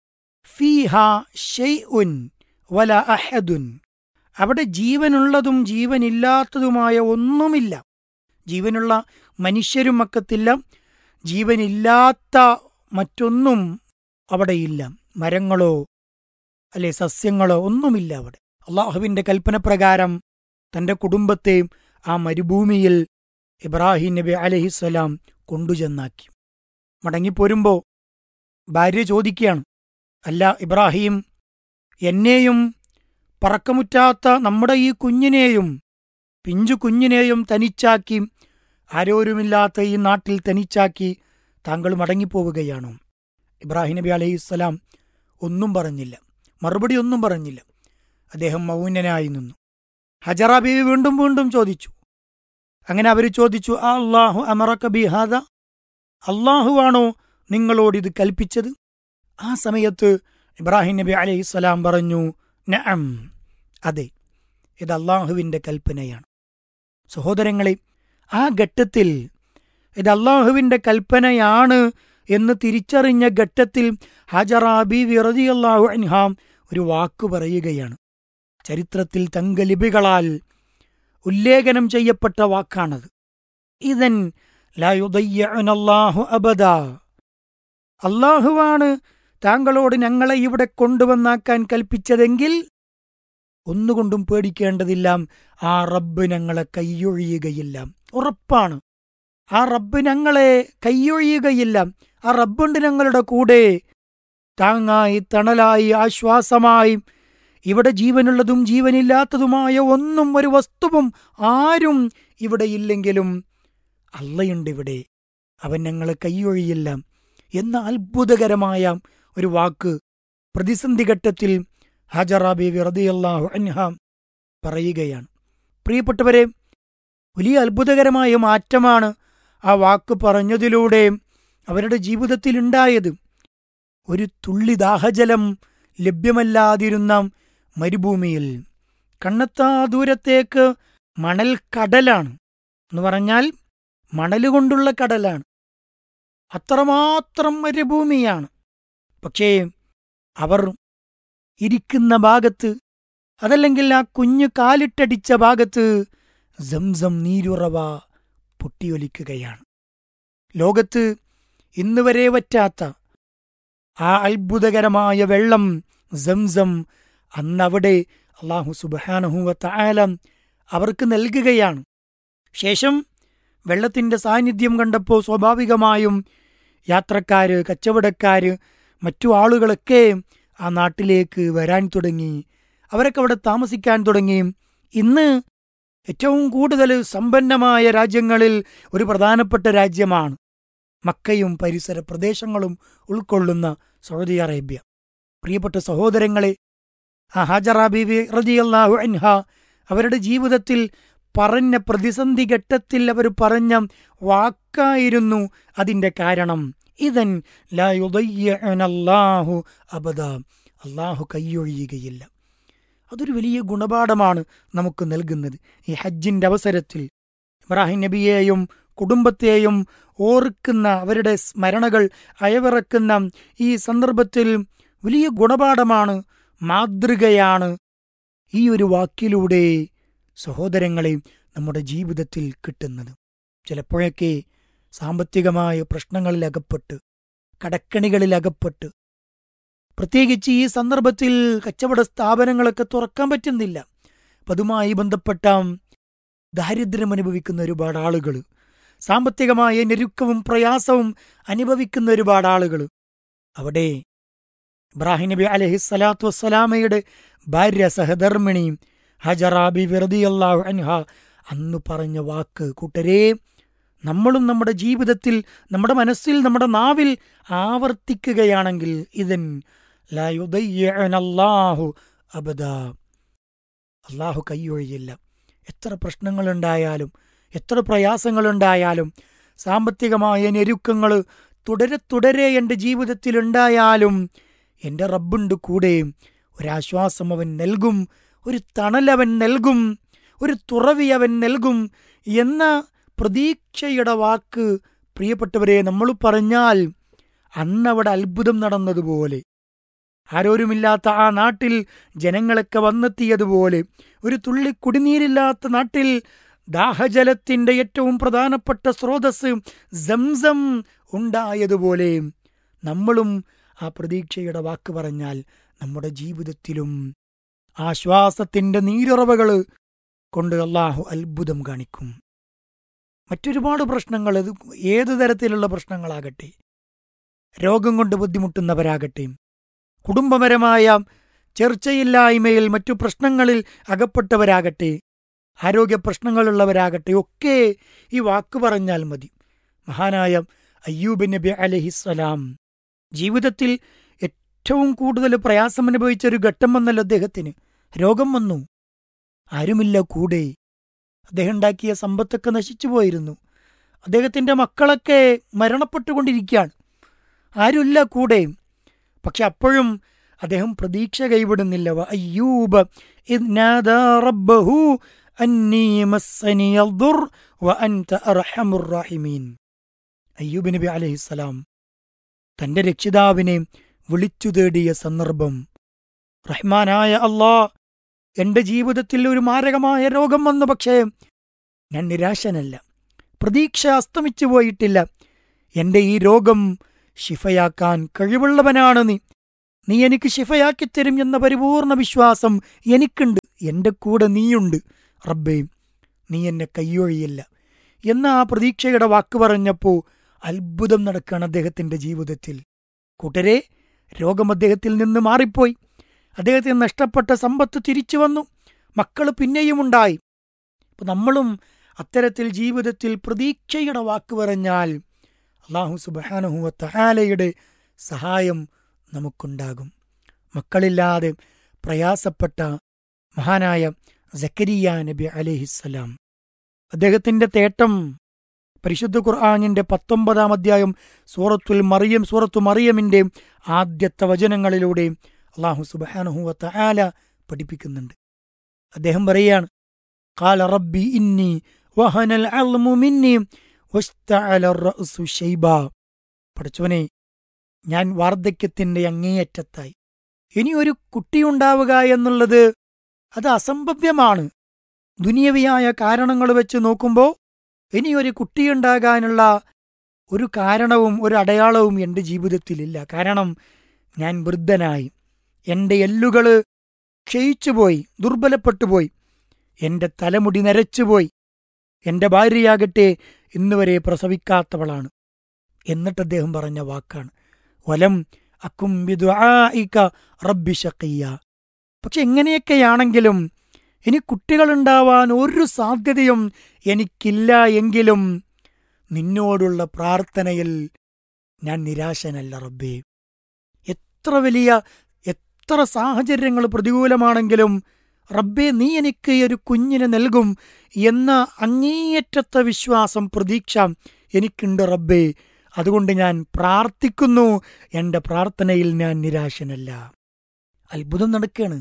ഫീഹ ഷെയ്ഉൻ വല അഹദുൻ അവിടെ ജീവനുള്ളതും ജീവനില്ലാത്തതുമായ ഒന്നുമില്ല ജീവനുള്ള മനുഷ്യരും മക്കത്തില്ല ജീവനില്ലാത്ത മറ്റൊന്നും അവിടെയില്ല മരങ്ങളോ അല്ലെ സസ്യങ്ങളോ ഒന്നുമില്ല അവിടെ അള്ളാഹുവിന്റെ കൽപ്പന പ്രകാരം തന്റെ കുടുംബത്തെ ആ മരുഭൂമിയിൽ ഇബ്രാഹിം നബി അലഹിസ്സലാം കൊണ്ടുചെന്നാക്കി മടങ്ങിപ്പോരുമ്പോ ഭാര്യ ചോദിക്കുകയാണ് അല്ല ഇബ്രാഹിം എന്നെയും പറക്കമുറ്റാത്ത നമ്മുടെ ഈ കുഞ്ഞിനെയും പിഞ്ചു കുഞ്ഞിനെയും തനിച്ചാക്കി ആരോരുമില്ലാത്ത ഈ നാട്ടിൽ തനിച്ചാക്കി താങ്കൾ മടങ്ങിപ്പോവുകയാണോ ഇബ്രാഹിം നബി അലൈഹിസ്സലാം ഒന്നും പറഞ്ഞില്ല മറുപടി ഒന്നും പറഞ്ഞില്ല അദ്ദേഹം മൗനനായി നിന്നു ഹജറ ബീവി വീണ്ടും വീണ്ടും ചോദിച്ചു അങ്ങനെ അവർ ചോദിച്ചു ആ അള്ളാഹു അമറക്ക ബിഹാദ അള്ളാഹുവാണോ നിങ്ങളോട് ഇത് കൽപ്പിച്ചത് ആ സമയത്ത് ഇബ്രാഹിം നബി അലൈഹിസ്സലാം പറഞ്ഞു നഅം അതെ ഇത് അള്ളാഹുവിൻ്റെ കൽപ്പനയാണ് സഹോദരങ്ങളെ ആ ഘട്ടത്തിൽ ഇത് അള്ളാഹുവിൻ്റെ കൽപ്പനയാണ് എന്ന് തിരിച്ചറിഞ്ഞ ഘട്ടത്തിൽ ഹജറാബി വിറതി അള്ളാഹു അൻഹാം ഒരു വാക്കു പറയുകയാണ് ചരിത്രത്തിൽ തങ്കലിപികളാൽ ഉല്ലേഖനം ചെയ്യപ്പെട്ട വാക്കാണത് ഇതൻ ലായുദയ്യനല്ലാഹു അബദ അള്ളാഹുവാണ് താങ്കളോട് ഞങ്ങളെ ഇവിടെ കൊണ്ടുവന്നാക്കാൻ കൽപ്പിച്ചതെങ്കിൽ ഒന്നുകൊണ്ടും പേടിക്കേണ്ടതില്ല ആ റബ്ബ് ഞങ്ങളെ കൈയൊഴിയുകയില്ല ഉറപ്പാണ് ആ റബ്ബ് ഞങ്ങളെ കൈയൊഴിയുകയില്ല ആ റബ്ബുണ്ട് ഞങ്ങളുടെ കൂടെ താങ്ങായി തണലായി ആശ്വാസമായി ഇവിടെ ജീവനുള്ളതും ജീവനില്ലാത്തതുമായ ഒന്നും ഒരു വസ്തുവും ആരും ഇവിടെ ഇല്ലെങ്കിലും അള്ളയുണ്ട് ഇവിടെ അവൻ ഞങ്ങളെ കൈയൊഴിയില്ല എന്ന അത്ഭുതകരമായ ഒരു വാക്ക് പ്രതിസന്ധി ഘട്ടത്തിൽ ഹാജറാബി റദിയല്ലാഹു അൻഹ പറയുകയാണ് പ്രിയപ്പെട്ടവരെ വലിയ അത്ഭുതകരമായ മാറ്റമാണ് ആ വാക്ക് പറഞ്ഞതിലൂടെ അവരുടെ ജീവിതത്തിൽ ഉണ്ടായത് ഒരു തുള്ളി ദാഹജലം ലഭ്യമല്ലാതിരുന്ന മരുഭൂമിയിൽ കണ്ണത്താ ദൂരത്തേക്ക് മണൽ കടലാണ് എന്ന് പറഞ്ഞാൽ മണൽ കൊണ്ടുള്ള കടലാണ് അത്രമാത്രം മരുഭൂമിയാണ് പക്ഷേ അവർ ഇരിക്കുന്ന ഭാഗത്ത് അതല്ലെങ്കിൽ ആ കുഞ്ഞു കാലിട്ടടിച്ച ഭാഗത്ത് സംസം നീരുറവ പൊട്ടിയൊലിക്കുകയാണ് ലോകത്ത് ഇന്നുവരെ വറ്റാത്ത ആ അത്ഭുതകരമായ വെള്ളം സംസം അന്നവിടെ അള്ളാഹു സുബാനഹുവത്ത ആലം അവർക്ക് നൽകുകയാണ് ശേഷം വെള്ളത്തിന്റെ സാന്നിധ്യം കണ്ടപ്പോൾ സ്വാഭാവികമായും യാത്രക്കാര് കച്ചവടക്കാര് മറ്റു ആളുകളൊക്കെ ആ നാട്ടിലേക്ക് വരാൻ തുടങ്ങി അവരൊക്കെ അവിടെ താമസിക്കാൻ തുടങ്ങി ഇന്ന് ഏറ്റവും കൂടുതൽ സമ്പന്നമായ രാജ്യങ്ങളിൽ ഒരു പ്രധാനപ്പെട്ട രാജ്യമാണ് മക്കയും പരിസര പ്രദേശങ്ങളും ഉൾക്കൊള്ളുന്ന സൗദി അറേബ്യ പ്രിയപ്പെട്ട സഹോദരങ്ങളെ ആ ഹാജറ ബീവി റജിയല്ലാഹു അൻഹ അവരുടെ ജീവിതത്തിൽ പറഞ്ഞ പ്രതിസന്ധി ഘട്ടത്തിൽ അവർ പറഞ്ഞ വാക്കായിരുന്നു അതിന്റെ കാരണം ഇതൻ ലാഹു അബദ അള്ളാഹു കൈയൊഴിയുകയില്ല അതൊരു വലിയ ഗുണപാഠമാണ് നമുക്ക് നൽകുന്നത് ഈ ഹജ്ജിന്റെ അവസരത്തിൽ ഇബ്രാഹിം നബിയെയും കുടുംബത്തെയും ഓർക്കുന്ന അവരുടെ സ്മരണകൾ അയവിറക്കുന്ന ഈ സന്ദർഭത്തിൽ വലിയ ഗുണപാഠമാണ് മാതൃകയാണ് ഈ ഒരു വാക്കിലൂടെ സഹോദരങ്ങളെ നമ്മുടെ ജീവിതത്തിൽ കിട്ടുന്നത് ചിലപ്പോഴൊക്കെ സാമ്പത്തികമായ പ്രശ്നങ്ങളിൽ അകപ്പെട്ട് കടക്കണികളിൽ അകപ്പെട്ട് പ്രത്യേകിച്ച് ഈ സന്ദർഭത്തിൽ കച്ചവട സ്ഥാപനങ്ങളൊക്കെ തുറക്കാൻ പറ്റുന്നില്ല അപ്പം അതുമായി ബന്ധപ്പെട്ട ദാരിദ്ര്യം അനുഭവിക്കുന്ന ഒരുപാട് ആളുകൾ സാമ്പത്തികമായ ഞെരുക്കവും പ്രയാസവും അനുഭവിക്കുന്ന ഒരുപാട് ആളുകൾ അവിടെ ഇബ്രാഹിം നബി അലഹി സ്വലാത്തു വസ്സലാമയുടെ ഭാര്യ സഹധർമ്മിണി ഹജറാബി വെറുതിയല്ലാഹു അൻഹ അന്ന് പറഞ്ഞ വാക്ക് കൂട്ടരേ നമ്മളും നമ്മുടെ ജീവിതത്തിൽ നമ്മുടെ മനസ്സിൽ നമ്മുടെ നാവിൽ ആവർത്തിക്കുകയാണെങ്കിൽ ഇതൻ ലാഹു അബദ അള്ളാഹു കൈയൊഴിയില്ല എത്ര പ്രശ്നങ്ങളുണ്ടായാലും എത്ര പ്രയാസങ്ങളുണ്ടായാലും സാമ്പത്തികമായ ഞെരുക്കങ്ങൾ തുടരെ തുടരെ എൻ്റെ ജീവിതത്തിലുണ്ടായാലും എൻ്റെ റബ്ബുണ്ട് കൂടെ ഒരാശ്വാസം അവൻ നൽകും ഒരു തണലവൻ നൽകും ഒരു തുറവി അവൻ നൽകും എന്ന പ്രതീക്ഷയുടെ വാക്ക് പ്രിയപ്പെട്ടവരെ നമ്മൾ പറഞ്ഞാൽ അന്നവിടെ അത്ഭുതം നടന്നതുപോലെ ആരോരുമില്ലാത്ത ആ നാട്ടിൽ ജനങ്ങളൊക്കെ വന്നെത്തിയതുപോലെ ഒരു തുള്ളി കുടിനീരില്ലാത്ത നാട്ടിൽ ദാഹജലത്തിന്റെ ഏറ്റവും പ്രധാനപ്പെട്ട സ്രോതസ് സംസം ഉണ്ടായതുപോലെ നമ്മളും ആ പ്രതീക്ഷയുടെ വാക്ക് പറഞ്ഞാൽ നമ്മുടെ ജീവിതത്തിലും ആശ്വാസത്തിന്റെ നീരുറവകൾ കൊണ്ട് അള്ളാഹു അത്ഭുതം കാണിക്കും മറ്റൊരുപാട് പ്രശ്നങ്ങൾ അത് ഏതു തരത്തിലുള്ള പ്രശ്നങ്ങളാകട്ടെ രോഗം കൊണ്ട് ബുദ്ധിമുട്ടുന്നവരാകട്ടെ കുടുംബപരമായ ചർച്ചയില്ലായ്മയിൽ മറ്റു പ്രശ്നങ്ങളിൽ അകപ്പെട്ടവരാകട്ടെ ആരോഗ്യ പ്രശ്നങ്ങളുള്ളവരാകട്ടെ ഒക്കെ ഈ വാക്ക് പറഞ്ഞാൽ മതി മഹാനായ അയ്യൂബ് നബി അലഹിസ്സലാം ജീവിതത്തിൽ ഏറ്റവും കൂടുതൽ പ്രയാസം അനുഭവിച്ച ഒരു ഘട്ടം വന്നല്ലോ അദ്ദേഹത്തിന് രോഗം വന്നു ആരുമില്ല കൂടെ അദ്ദേഹം ഉണ്ടാക്കിയ സമ്പത്തൊക്കെ നശിച്ചു പോയിരുന്നു അദ്ദേഹത്തിന്റെ മക്കളൊക്കെ മരണപ്പെട്ടുകൊണ്ടിരിക്കുകയാണ് ആരുമില്ല കൂടെ പക്ഷെ അപ്പോഴും അദ്ദേഹം പ്രതീക്ഷ കൈവിടുന്നില്ല വ അയ്യൂബ് ഇദ് നാദാ റബ്ബഹു അന്നീ മസ്സനിയ ദുർ വ അൻത അർഹമുർ റഹീമീൻ അയ്യൂബ് നബി അലൈഹിസ്സലാം തന്റെ രക്ഷിതാവിനെ വിളിച്ചു തേടിയ സന്ദർഭം റഹ്മാനായ അള്ളാ എന്റെ ജീവിതത്തിൽ ഒരു മാരകമായ രോഗം വന്നു പക്ഷേ ഞാൻ നിരാശനല്ല പ്രതീക്ഷ അസ്തമിച്ചു പോയിട്ടില്ല എൻ്റെ ഈ രോഗം ശിഫയാക്കാൻ കഴിവുള്ളവനാണ് നീ നീ എനിക്ക് ശിഫയാക്കിത്തരും എന്ന പരിപൂർണ വിശ്വാസം എനിക്കുണ്ട് എൻ്റെ കൂടെ നീയുണ്ട് റബ്ബേ നീ എന്നെ കയ്യൊഴിയില്ല എന്ന ആ പ്രതീക്ഷയുടെ വാക്ക് പറഞ്ഞപ്പോൾ അത്ഭുതം നടക്കുകയാണ് അദ്ദേഹത്തിൻ്റെ ജീവിതത്തിൽ കൂട്ടരെ രോഗം അദ്ദേഹത്തിൽ നിന്ന് മാറിപ്പോയി അദ്ദേഹത്തിന് നഷ്ടപ്പെട്ട സമ്പത്ത് തിരിച്ചു വന്നു മക്കൾ പിന്നെയും ഉണ്ടായി അപ്പൊ നമ്മളും അത്തരത്തിൽ ജീവിതത്തിൽ പ്രതീക്ഷയുടെ വാക്ക് പറഞ്ഞാൽ അള്ളാഹു സുബാനഹുവ തഹാലയുടെ സഹായം നമുക്കുണ്ടാകും മക്കളില്ലാതെ പ്രയാസപ്പെട്ട മഹാനായ സക്കരിയ നബി അലഹിസ്സലാം അദ്ദേഹത്തിന്റെ തേട്ടം പരിശുദ്ധ ഖുർആാനിന്റെ പത്തൊമ്പതാം അധ്യായം സൂറത്തുൽ മറിയം സൂറത്തു മറിയമിന്റെ ആദ്യത്തെ വചനങ്ങളിലൂടെ അള്ളാഹു സുബാനഹുവ തആല പഠിപ്പിക്കുന്നുണ്ട് അദ്ദേഹം പറയാണ് قال ربي إني وهن العظم مني واشتعل الرأس شيبا പഠിച്ചവനെ ഞാൻ വാർദ്ധക്യത്തിന്റെ അങ്ങേയറ്റത്തായി ഇനി ഒരു കുട്ടിയുണ്ടാവുക എന്നുള്ളത് അത് അസംഭവ്യമാണ് ദുനിയവിയായ കാരണങ്ങൾ വെച്ച് നോക്കുമ്പോൾ ഇനി ഒരു കുട്ടിയുണ്ടാകാനുള്ള ഒരു കാരണവും ഒരു അടയാളവും എൻ്റെ ജീവിതത്തിലില്ല കാരണം ഞാൻ വൃദ്ധനായി എൻ്റെ എല്ലുകൾ ക്ഷയിച്ചുപോയി ദുർബലപ്പെട്ടുപോയി എൻ്റെ തലമുടി നരച്ചുപോയി എൻ്റെ ഭാര്യയാകട്ടെ ഇന്നുവരെ പ്രസവിക്കാത്തവളാണ് എന്നിട്ട് അദ്ദേഹം പറഞ്ഞ വാക്കാണ് വലം അക്കുംബിദ്വായിക റബ്ബി ഷഖിയ പക്ഷെ എങ്ങനെയൊക്കെയാണെങ്കിലും ഇനി കുട്ടികളുണ്ടാവാൻ ഒരു സാധ്യതയും എനിക്കില്ല എങ്കിലും നിന്നോടുള്ള പ്രാർത്ഥനയിൽ ഞാൻ നിരാശനല്ല റബ്ബേ എത്ര വലിയ എത്ര സാഹചര്യങ്ങൾ പ്രതികൂലമാണെങ്കിലും റബ്ബേ നീ എനിക്ക് ഈ ഒരു കുഞ്ഞിനെ നൽകും എന്ന അങ്ങേയറ്റത്തെ വിശ്വാസം പ്രതീക്ഷ എനിക്കുണ്ട് റബ്ബേ അതുകൊണ്ട് ഞാൻ പ്രാർത്ഥിക്കുന്നു എൻ്റെ പ്രാർത്ഥനയിൽ ഞാൻ നിരാശനല്ല അത്ഭുതം നടക്കുകയാണ്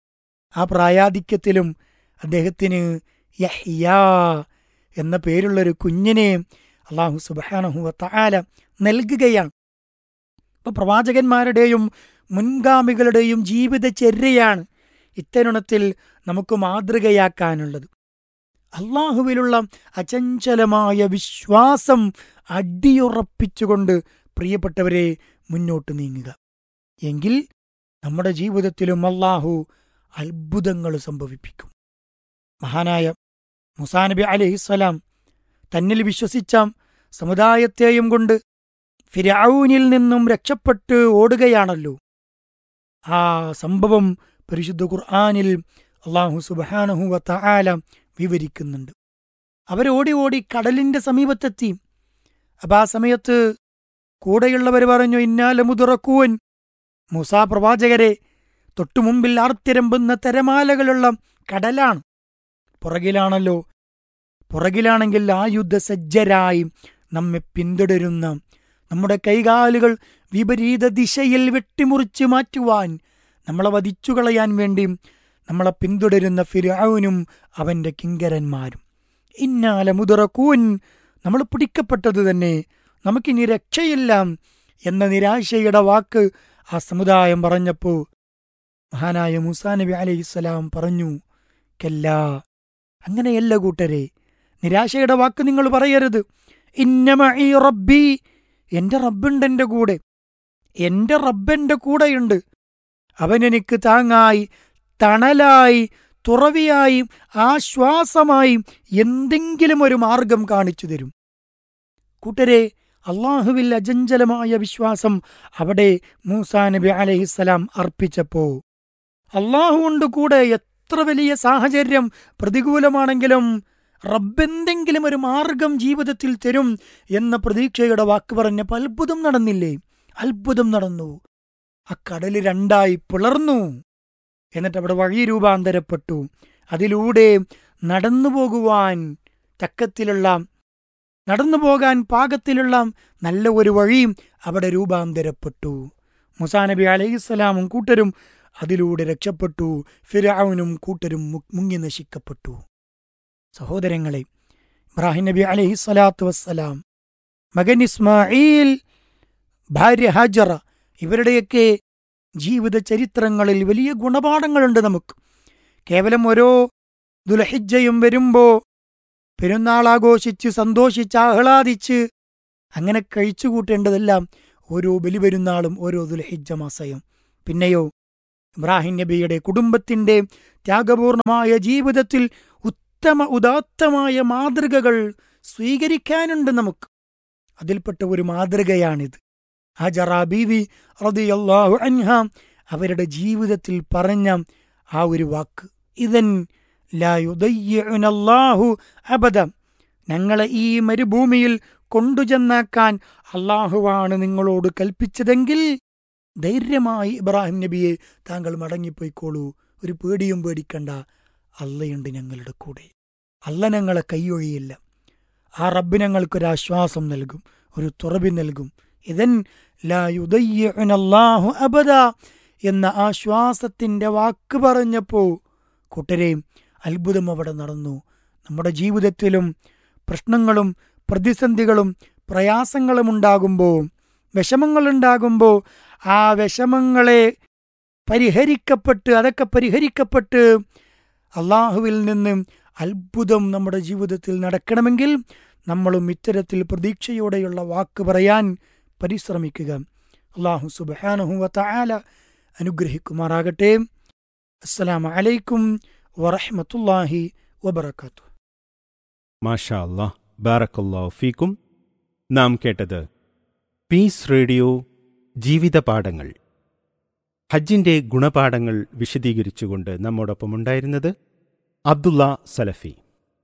ആ പ്രായാധിക്യത്തിലും അദ്ദേഹത്തിന് യഹ്യാ എന്ന പേരുള്ളൊരു കുഞ്ഞിനെ അള്ളാഹു സുബാനഹുവ തആല നൽകുകയാണ് ഇപ്പൊ പ്രവാചകന്മാരുടെയും മുൻഗാമികളുടെയും ജീവിതചര്യയാണ് ഇത്തരുണത്തിൽ നമുക്ക് മാതൃകയാക്കാനുള്ളത് അള്ളാഹുവിലുള്ള അചഞ്ചലമായ വിശ്വാസം അടിയുറപ്പിച്ചുകൊണ്ട് പ്രിയപ്പെട്ടവരെ മുന്നോട്ട് നീങ്ങുക എങ്കിൽ നമ്മുടെ ജീവിതത്തിലും അള്ളാഹു അത്ഭുതങ്ങൾ സംഭവിപ്പിക്കും മഹാനായ മുസാനബി അലഹിസ്സലാം തന്നിൽ വിശ്വസിച്ച സമുദായത്തെയും കൊണ്ട് ഫിരൌനിൽ നിന്നും രക്ഷപ്പെട്ട് ഓടുകയാണല്ലോ ആ സംഭവം പരിശുദ്ധ ഖുർആാനിൽ അള്ളാഹു സുബാനഹുവ തആല വിവരിക്കുന്നുണ്ട് അവരോടി ഓടി കടലിന്റെ സമീപത്തെത്തി അപ്പൊ ആ സമയത്ത് കൂടെയുള്ളവർ പറഞ്ഞു ഇന്നാലമുതുറക്കൂൻ മൂസാ പ്രവാചകരെ തൊട്ടുമുമ്പിൽ ആർത്തിരമ്പുന്ന തിരമാലകളുള്ള കടലാണ് പുറകിലാണല്ലോ പുറകിലാണെങ്കിൽ ആയുധസജ്ജരായി നമ്മെ പിന്തുടരുന്ന നമ്മുടെ കൈകാലുകൾ വിപരീത ദിശയിൽ വെട്ടിമുറിച്ച് മാറ്റുവാൻ നമ്മളെ വധിച്ചുകളയാൻ വേണ്ടി നമ്മളെ പിന്തുടരുന്ന ഫിരൌനും അവന്റെ കിങ്കരന്മാരും ഇന്നാല മുതിറക്കൂൻ നമ്മൾ പിടിക്കപ്പെട്ടത് തന്നെ നമുക്കിനി രക്ഷയില്ല എന്ന നിരാശയുടെ വാക്ക് ആ സമുദായം പറഞ്ഞപ്പോൾ മഹാനായ മൂസാ നബി അലൈഹിസ്സലാം പറഞ്ഞു കല്ലാ അങ്ങനെയല്ല കൂട്ടരെ നിരാശയുടെ വാക്ക് നിങ്ങൾ പറയരുത് ഇന്നമഈ റബ്ബി എന്റെ റബ്ബുണ്ട് എന്റെ കൂടെ എന്റെ റബ്ബെന്റെ കൂടെയുണ്ട് അവൻ എനിക്ക് താങ്ങായി തണലായി തുറവിയായി ആശ്വാസമായി എന്തെങ്കിലും ഒരു മാർഗം കാണിച്ചു തരും കൂട്ടരെ അള്ളാഹുവിൽ അജഞ്ചലമായ വിശ്വാസം അവിടെ മൂസാ നബി അലഹിസ്സലാം അർപ്പിച്ചപ്പോ അള്ളാഹു കൊണ്ട് കൂടെ എത്ര വലിയ സാഹചര്യം പ്രതികൂലമാണെങ്കിലും റബ്ബെന്തെങ്കിലും ഒരു മാർഗം ജീവിതത്തിൽ തരും എന്ന പ്രതീക്ഷയുടെ വാക്ക് പറഞ്ഞപ്പോൾ അത്ഭുതം നടന്നില്ലേ അത്ഭുതം നടന്നു ആ കടല് രണ്ടായി പിളർന്നു എന്നിട്ട് അവിടെ വഴി രൂപാന്തരപ്പെട്ടു അതിലൂടെ നടന്നു പോകുവാൻ തക്കത്തിലുള്ള നടന്നു പോകാൻ പാകത്തിലുള്ള നല്ല ഒരു വഴിയും അവിടെ രൂപാന്തരപ്പെട്ടു മുസാ നബി അലൈഹിസ്സലാമും കൂട്ടരും അതിലൂടെ രക്ഷപ്പെട്ടു ഫിരാവുനും കൂട്ടരും മു- മുങ്ങി നശിക്കപ്പെട്ടു സഹോദരങ്ങളെ ഇബ്രാഹിം നബി അലൈഹി സ്വലാത്തു വസ്സലാം മകൻ ഇസ്മായിൽ ഭാര്യ ഹാജറ ഇവരുടെയൊക്കെ ജീവിത ചരിത്രങ്ങളിൽ വലിയ ഗുണപാഠങ്ങളുണ്ട് നമുക്ക് കേവലം ഓരോ ദുലഹിജ്ജയും വരുമ്പോ പെരുന്നാൾ ആഘോഷിച്ച് സന്തോഷിച്ച് ആഹ്ലാദിച്ച് അങ്ങനെ കഴിച്ചു കൂട്ടേണ്ടതെല്ലാം ഓരോ ബലിപെരുന്നാളും ഓരോ ദുൽഹിജ്ജ മാസയും പിന്നെയോ ഇബ്രാഹിം നബിയുടെ കുടുംബത്തിന്റെ ത്യാഗപൂർണമായ ജീവിതത്തിൽ ഉത്തമ ഉദാത്തമായ മാതൃകകൾ സ്വീകരിക്കാനുണ്ട് നമുക്ക് അതിൽപ്പെട്ട ഒരു മാതൃകയാണിത് ഹജറ ബീവി റളിയല്ലാഹു അൻഹ അവരുടെ ജീവിതത്തിൽ പറഞ്ഞ ആ ഒരു വാക്ക് ഇതൻ ലായുദയ്യനല്ലാഹു അബദ ഞങ്ങളെ ഈ മരുഭൂമിയിൽ കൊണ്ടുചെന്നാക്കാൻ അള്ളാഹുവാണ് നിങ്ങളോട് കൽപ്പിച്ചതെങ്കിൽ ധൈര്യമായി ഇബ്രാഹിം നബിയെ താങ്കൾ മടങ്ങിപ്പോയിക്കോളൂ ഒരു പേടിയും പേടിക്കണ്ട അല്ലയുണ്ട് ഞങ്ങളുടെ കൂടെ അല്ല ഞങ്ങളെ കൈയൊഴിയില്ല ആ റബ്ബ് ഞങ്ങൾക്കൊരാശ്വാസം നൽകും ഒരു തുറവി നൽകും ഇതൻ ലായുദയ്യനല്ലാഹു അബദ എന്ന ആശ്വാസത്തിന്റെ വാക്ക് പറഞ്ഞപ്പോ കൂട്ടരെ അത്ഭുതം അവിടെ നടന്നു നമ്മുടെ ജീവിതത്തിലും പ്രശ്നങ്ങളും പ്രതിസന്ധികളും പ്രയാസങ്ങളും ഉണ്ടാകുമ്പോൾ വിഷമങ്ങളുണ്ടാകുമ്പോൾ ആ വിഷമങ്ങളെ പരിഹരിക്കപ്പെട്ട് അതൊക്കെ പരിഹരിക്കപ്പെട്ട് അള്ളാഹുവിൽ നിന്ന് അത്ഭുതം നമ്മുടെ ജീവിതത്തിൽ നടക്കണമെങ്കിൽ നമ്മളും ഇത്തരത്തിൽ പ്രതീക്ഷയോടെയുള്ള വാക്ക് പറയാൻ പരിശ്രമിക്കുക അള്ളാഹു സുബാനുഹുവല അനുഗ്രഹിക്കുമാറാകട്ടെ അസ്സലാമു അലൈക്കും വറഹ്മത്തുള്ളാഹി വബറകാതുഹു മാഷാ അല്ലാഹ് ബാറക്കല്ലാഹു ഫീക്കും നാം കേട്ടത് പീസ് റേഡിയോ ജീവിത പാഠങ്ങൾ ഹജ്ജിന്റെ ഗുണപാഠങ്ങൾ വിശദീകരിച്ചുകൊണ്ട് നമ്മോടൊപ്പം ഉണ്ടായിരുന്നത് അബ്ദുള്ള സലഫി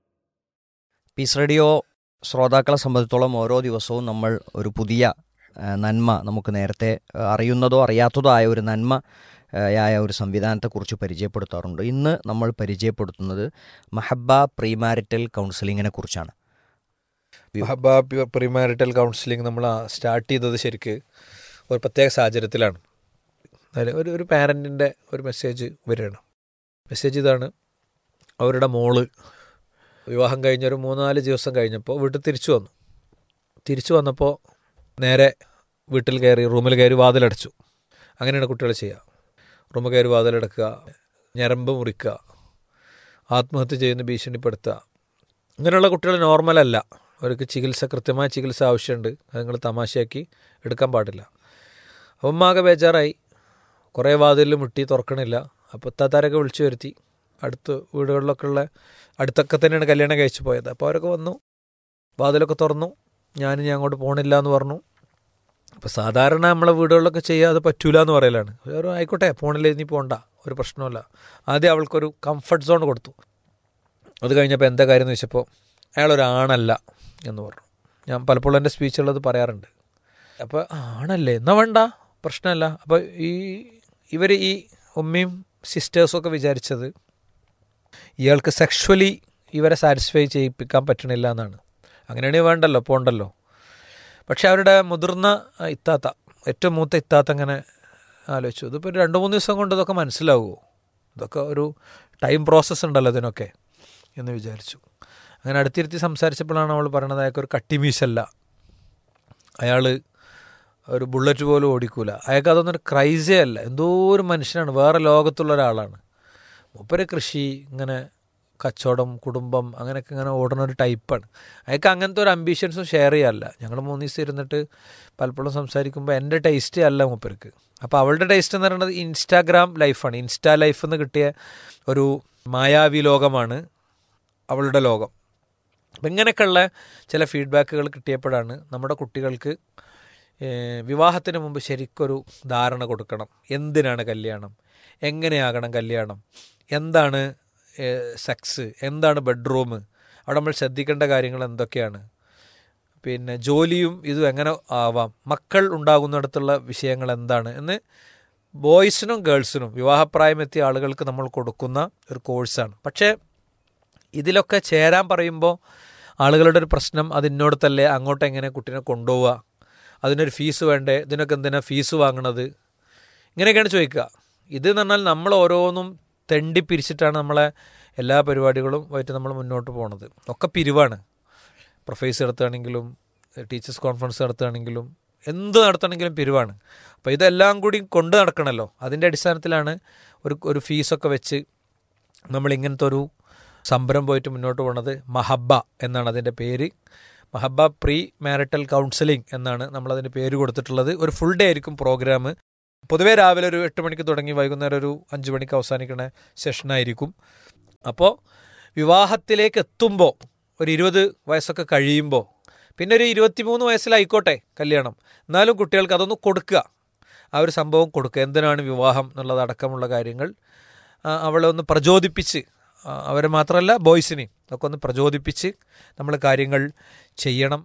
പീസ് റേഡിയോ ശ്രോതാക്കളെ സംബന്ധിച്ചോളം ഓരോ ദിവസവും നമ്മൾ ഒരു പുതിയ ആ, നന്മ നമുക്ക് നേരത്തെ ആ, അറിയുന്നതോ അറിയാത്തതോ ആയ ഒരു നന്മ ആ, ആയ ഒരു സംവിധാനത്തെക്കുറിച്ച് പരിചയപ്പെടുത്താറുണ്ട് ഇന്ന് നമ്മൾ പരിചയപ്പെടുത്തുന്നത് മഹബ പ്രീമാരിറ്റൽ കൗൺസിലിങ്ങിനെ കുറിച്ചാണ് മഹബ പ്രിമാരിറ്റൽ കൗൺസിലിംഗ് നമ്മൾ സ്റ്റാർട്ട് ചെയ്തത് ശരിക്ക് ഒരു പ്രത്യേക സാഹചര്യത്തിലാണ് അതിൽ ഒരു ഒരു പാരൻറ്റിൻ്റെ ഒരു മെസ്സേജ് വരികയാണ് മെസ്സേജ് ഇതാണ് അവരുടെ മോള് വിവാഹം കഴിഞ്ഞ ഒരു മൂന്നാല് ദിവസം കഴിഞ്ഞപ്പോൾ വീട്ടിൽ തിരിച്ചു വന്നു തിരിച്ചു വന്നപ്പോൾ നേരെ വീട്ടിൽ കയറി റൂമിൽ കയറി വാതിലടച്ചു അങ്ങനെയാണ് കുട്ടികൾ ചെയ്യുക റൂമിൽ കയറി വാതിലടക്കുക ഞരമ്പ് മുറിക്കുക ആത്മഹത്യ ചെയ്യുന്ന ഭീഷണിപ്പെടുത്തുക ഇങ്ങനെയുള്ള കുട്ടികൾ നോർമലല്ല അവർക്ക് ചികിത്സ കൃത്യമായ ചികിത്സ ആവശ്യമുണ്ട് അത് നിങ്ങൾ തമാശയാക്കി എടുക്കാൻ പാടില്ല അപ്പം ഉമ്മാകെ ബേജാറായി കുറേ വാതിലിൽ മുട്ടി തുറക്കണില്ല അപ്പോൾ താത്താരൊക്കെ വിളിച്ചു വരുത്തി അടുത്ത് വീടുകളിലൊക്കെ ഉള്ള അടുത്തൊക്കെ തന്നെയാണ് കല്യാണം കഴിച്ചു പോയത് അപ്പോൾ അവരൊക്കെ വന്നു വാതിലൊക്കെ തുറന്നു ഞാനിനി അങ്ങോട്ട് പോകണില്ല എന്ന് പറഞ്ഞു അപ്പോൾ സാധാരണ നമ്മളെ വീടുകളിലൊക്കെ ചെയ്യാതെ പറ്റൂല എന്ന് പറയലാണ് ഒരു ആയിക്കോട്ടെ പോണില്ല നീ പോണ്ട ഒരു പ്രശ്നമല്ല ആദ്യം അവൾക്കൊരു കംഫർട്ട് സോൺ കൊടുത്തു അത് കഴിഞ്ഞപ്പോൾ എന്താ കാര്യം എന്ന് വെച്ചപ്പോൾ അയാളൊരാണല്ല എന്ന് പറഞ്ഞു ഞാൻ പലപ്പോഴും എൻ്റെ സ്പീച്ചുള്ളത് പറയാറുണ്ട് അപ്പോൾ ആണല്ലേ എന്നാ വേണ്ട പ്രശ്നമല്ല അപ്പോൾ ഈ ഇവർ ഈ ഉമ്മയും സിസ്റ്റേഴ്സും ഒക്കെ വിചാരിച്ചത് ഇയാൾക്ക് സെക്ഷുവലി ഇവരെ സാറ്റിസ്ഫൈ ചെയ്യിപ്പിക്കാൻ പറ്റണില്ല എന്നാണ് അങ്ങനെയാണെങ്കിൽ വേണ്ടല്ലോ പോണ്ടല്ലോ പക്ഷെ അവരുടെ മുതിർന്ന ഇത്താത്ത ഏറ്റവും മൂത്ത ഇത്താത്ത അങ്ങനെ ആലോചിച്ചു ഇതിപ്പോൾ രണ്ട് മൂന്ന് ദിവസം കൊണ്ട് ഇതൊക്കെ മനസ്സിലാവുമോ ഇതൊക്കെ ഒരു ടൈം പ്രോസസ്സ് ഉണ്ടല്ലോ ഇതിനൊക്കെ എന്ന് വിചാരിച്ചു അങ്ങനെ അടുത്തിരുത്തി സംസാരിച്ചപ്പോഴാണ് അവൾ പറയണത് അയാൾക്ക് ഒരു കട്ടിമീശല്ല അയാൾ ഒരു ബുള്ളറ്റ് പോലും ഓടിക്കൂല അയാൾക്ക് അതൊന്നും ഒരു ക്രൈസേ അല്ല എന്തോ ഒരു മനുഷ്യനാണ് വേറെ ലോകത്തുള്ള ഒരാളാണ് മൂപ്പര് കൃഷി ഇങ്ങനെ കച്ചവടം കുടുംബം അങ്ങനെയൊക്കെ ഇങ്ങനെ ഓടുന്ന ഒരു ടൈപ്പാണ് അയാൾക്ക് അങ്ങനത്തെ ഒരു അംബീഷൻസും ഷെയർ ചെയ്യാറില്ല ഞങ്ങൾ മൂന്ന് ദിവസം ഇരുന്നിട്ട് പലപ്പോഴും സംസാരിക്കുമ്പോൾ എൻ്റെ ടേസ്റ്റേ അല്ല മൂപ്പർക്ക് അപ്പോൾ അവളുടെ ടേസ്റ്റ് എന്ന് പറയുന്നത് ഇൻസ്റ്റാഗ്രാം ലൈഫാണ് ഇൻസ്റ്റാ ലൈഫ് എന്ന് കിട്ടിയ ഒരു മായാവി ലോകമാണ് അവളുടെ ലോകം അപ്പം ഇങ്ങനെയൊക്കെയുള്ള ചില ഫീഡ്ബാക്കുകൾ കിട്ടിയപ്പോഴാണ് നമ്മുടെ കുട്ടികൾക്ക് ഏഹ്, വിവാഹത്തിന് മുമ്പ് ശരിക്കൊരു ധാരണ കൊടുക്കണം എന്തിനാണ് കല്യാണം എങ്ങനെയാകണം കല്യാണം എന്താണ് സെക്സ് എന്താണ് ബെഡ്റൂം അവിടെ നമ്മൾ ശ്രദ്ധിക്കേണ്ട കാര്യങ്ങൾ എന്തൊക്കെയാണ് പിന്നെ ജോലിയും ഇതും എങ്ങനെ ആവാം മക്കൾ ഉണ്ടാകുന്നിടത്തുള്ള വിഷയങ്ങൾ എന്താണ് എന്ന് ബോയ്സിനും ഗേൾസിനും വിവാഹപ്രായമെത്തിയ ആളുകൾക്ക് നമ്മൾ കൊടുക്കുന്ന ഒരു കോഴ്സാണ് പക്ഷേ ഇതിലൊക്കെ ചേരാൻ പറയുമ്പോൾ ആളുകളുടെ ഒരു പ്രശ്നം അത് ഇന്നോടത്തല്ലേ അങ്ങോട്ട് എങ്ങനെ കുട്ടീനെ കൊണ്ടുപോവുക അതിനൊരു ഫീസ് വേണ്ടേ ഇതിനൊക്കെ എന്തിനാ ഫീസ് വാങ്ങണത് ഇങ്ങനെയൊക്കെയാണ് ചോദിക്കുക ഇത് എന്ന് പറഞ്ഞാൽ നമ്മൾ ഓരോന്നും തെണ്ടി പിരിച്ചിട്ടാണ് നമ്മളെ എല്ലാ പരിപാടികളും ആയിട്ട് നമ്മൾ മുന്നോട്ട് പോണത് ഒക്കെ പിരിവാണ് പ്രൊഫൈസ് നടത്തുകയാണെങ്കിലും ടീച്ചേഴ്സ് കോൺഫറൻസ് നടത്തുകയാണെങ്കിലും എന്ത് നടത്തണമെങ്കിലും പിരിവാണ് അപ്പോൾ ഇതെല്ലാം കൂടി കൊണ്ട് നടക്കണമല്ലോ അതിൻ്റെ അടിസ്ഥാനത്തിലാണ് ഒരു ഒരു ഫീസൊക്കെ വെച്ച് നമ്മൾ ഇങ്ങനത്തെ ഒരു സംരംഭം പോയിട്ട് മുന്നോട്ട് പോകുന്നത് മഹബ്ബ എന്നാണ് അതിൻ്റെ പേര് മഹബ്ബ പ്രീ മാരിറ്റൽ കൗൺസിലിംഗ് എന്നാണ് നമ്മളതിന് പേര് കൊടുത്തിട്ടുള്ളത് ഒരു ഫുൾ ഡേ ആയിരിക്കും പ്രോഗ്രാം പൊതുവേ രാവിലെ ഒരു എട്ട് മണിക്ക് തുടങ്ങി വൈകുന്നേരം ഒരു അഞ്ച് മണിക്ക് അവസാനിക്കുന്ന സെഷനായിരിക്കും അപ്പോൾ വിവാഹത്തിലേക്ക് എത്തുമ്പോൾ ഒരു ഇരുപത് വയസ്സൊക്കെ കഴിയുമ്പോൾ പിന്നെ ഒരു ഇരുപത്തിമൂന്ന് വയസ്സിലായിക്കോട്ടെ കല്യാണം എന്നാലും കുട്ടികൾക്ക് അതൊന്ന് കൊടുക്കുക ആ ഒരു സംഭവം കൊടുക്കുക എന്തിനാണ് വിവാഹം എന്നുള്ളതടക്കമുള്ള കാര്യങ്ങൾ ആ, അവളെ ഒന്ന് പ്രചോദിപ്പിച്ച് ആ, അവരെ മാത്രമല്ല ബോയ്സിനെയും ഒക്കെ ഒന്ന് പ്രചോദിപ്പിച്ച് നമ്മൾ കാര്യങ്ങൾ ചെയ്യണം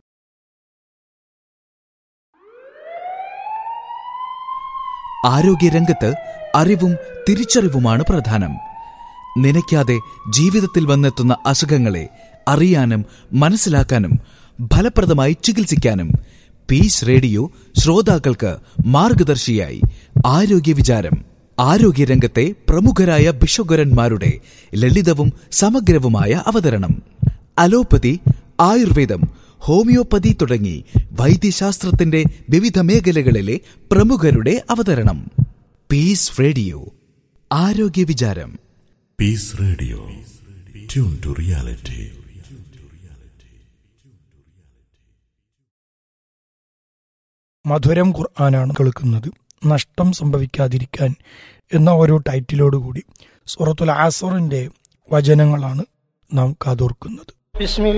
ആരോഗ്യരംഗത്ത് അറിവും തിരിച്ചറിവുമാണ് പ്രധാനം നനയ്ക്കാതെ ജീവിതത്തിൽ വന്നെത്തുന്ന അസുഖങ്ങളെ അറിയാനും മനസ്സിലാക്കാനും ഫലപ്രദമായി ചികിത്സിക്കാനും പീസ് റേഡിയോ ശ്രോതാക്കൾക്ക് മാർഗദർശിയായി ആരോഗ്യ വിചാരം ആരോഗ്യരംഗത്തെ പ്രമുഖരായ ഭിഷഗ്വരന്മാരുടെ ലളിതവും സമഗ്രവുമായ അവതരണം അലോപ്പതി ആയുർവേദം ഹോമിയോപ്പതി തുടങ്ങി വൈദ്യശാസ്ത്രത്തിന്റെ വിവിധ മേഖലകളിലെ പ്രമുഖരുടെ അവതരണം പീസ് റേഡിയോ ആരോഗ്യ വിചാരം Peace Radio. Tune to reality. മധുരം ഖുർആനാണ് കേൾക്കുന്നത് നഷ്ടം സംഭവിക്കാതിരിക്കാൻ എന്ന ഒരു ടൈറ്റിലോടുകൂടി സൂറത്തുൽ ആസറിന്റെ വചനങ്ങളാണ് നാം കാതോർക്കുന്നത്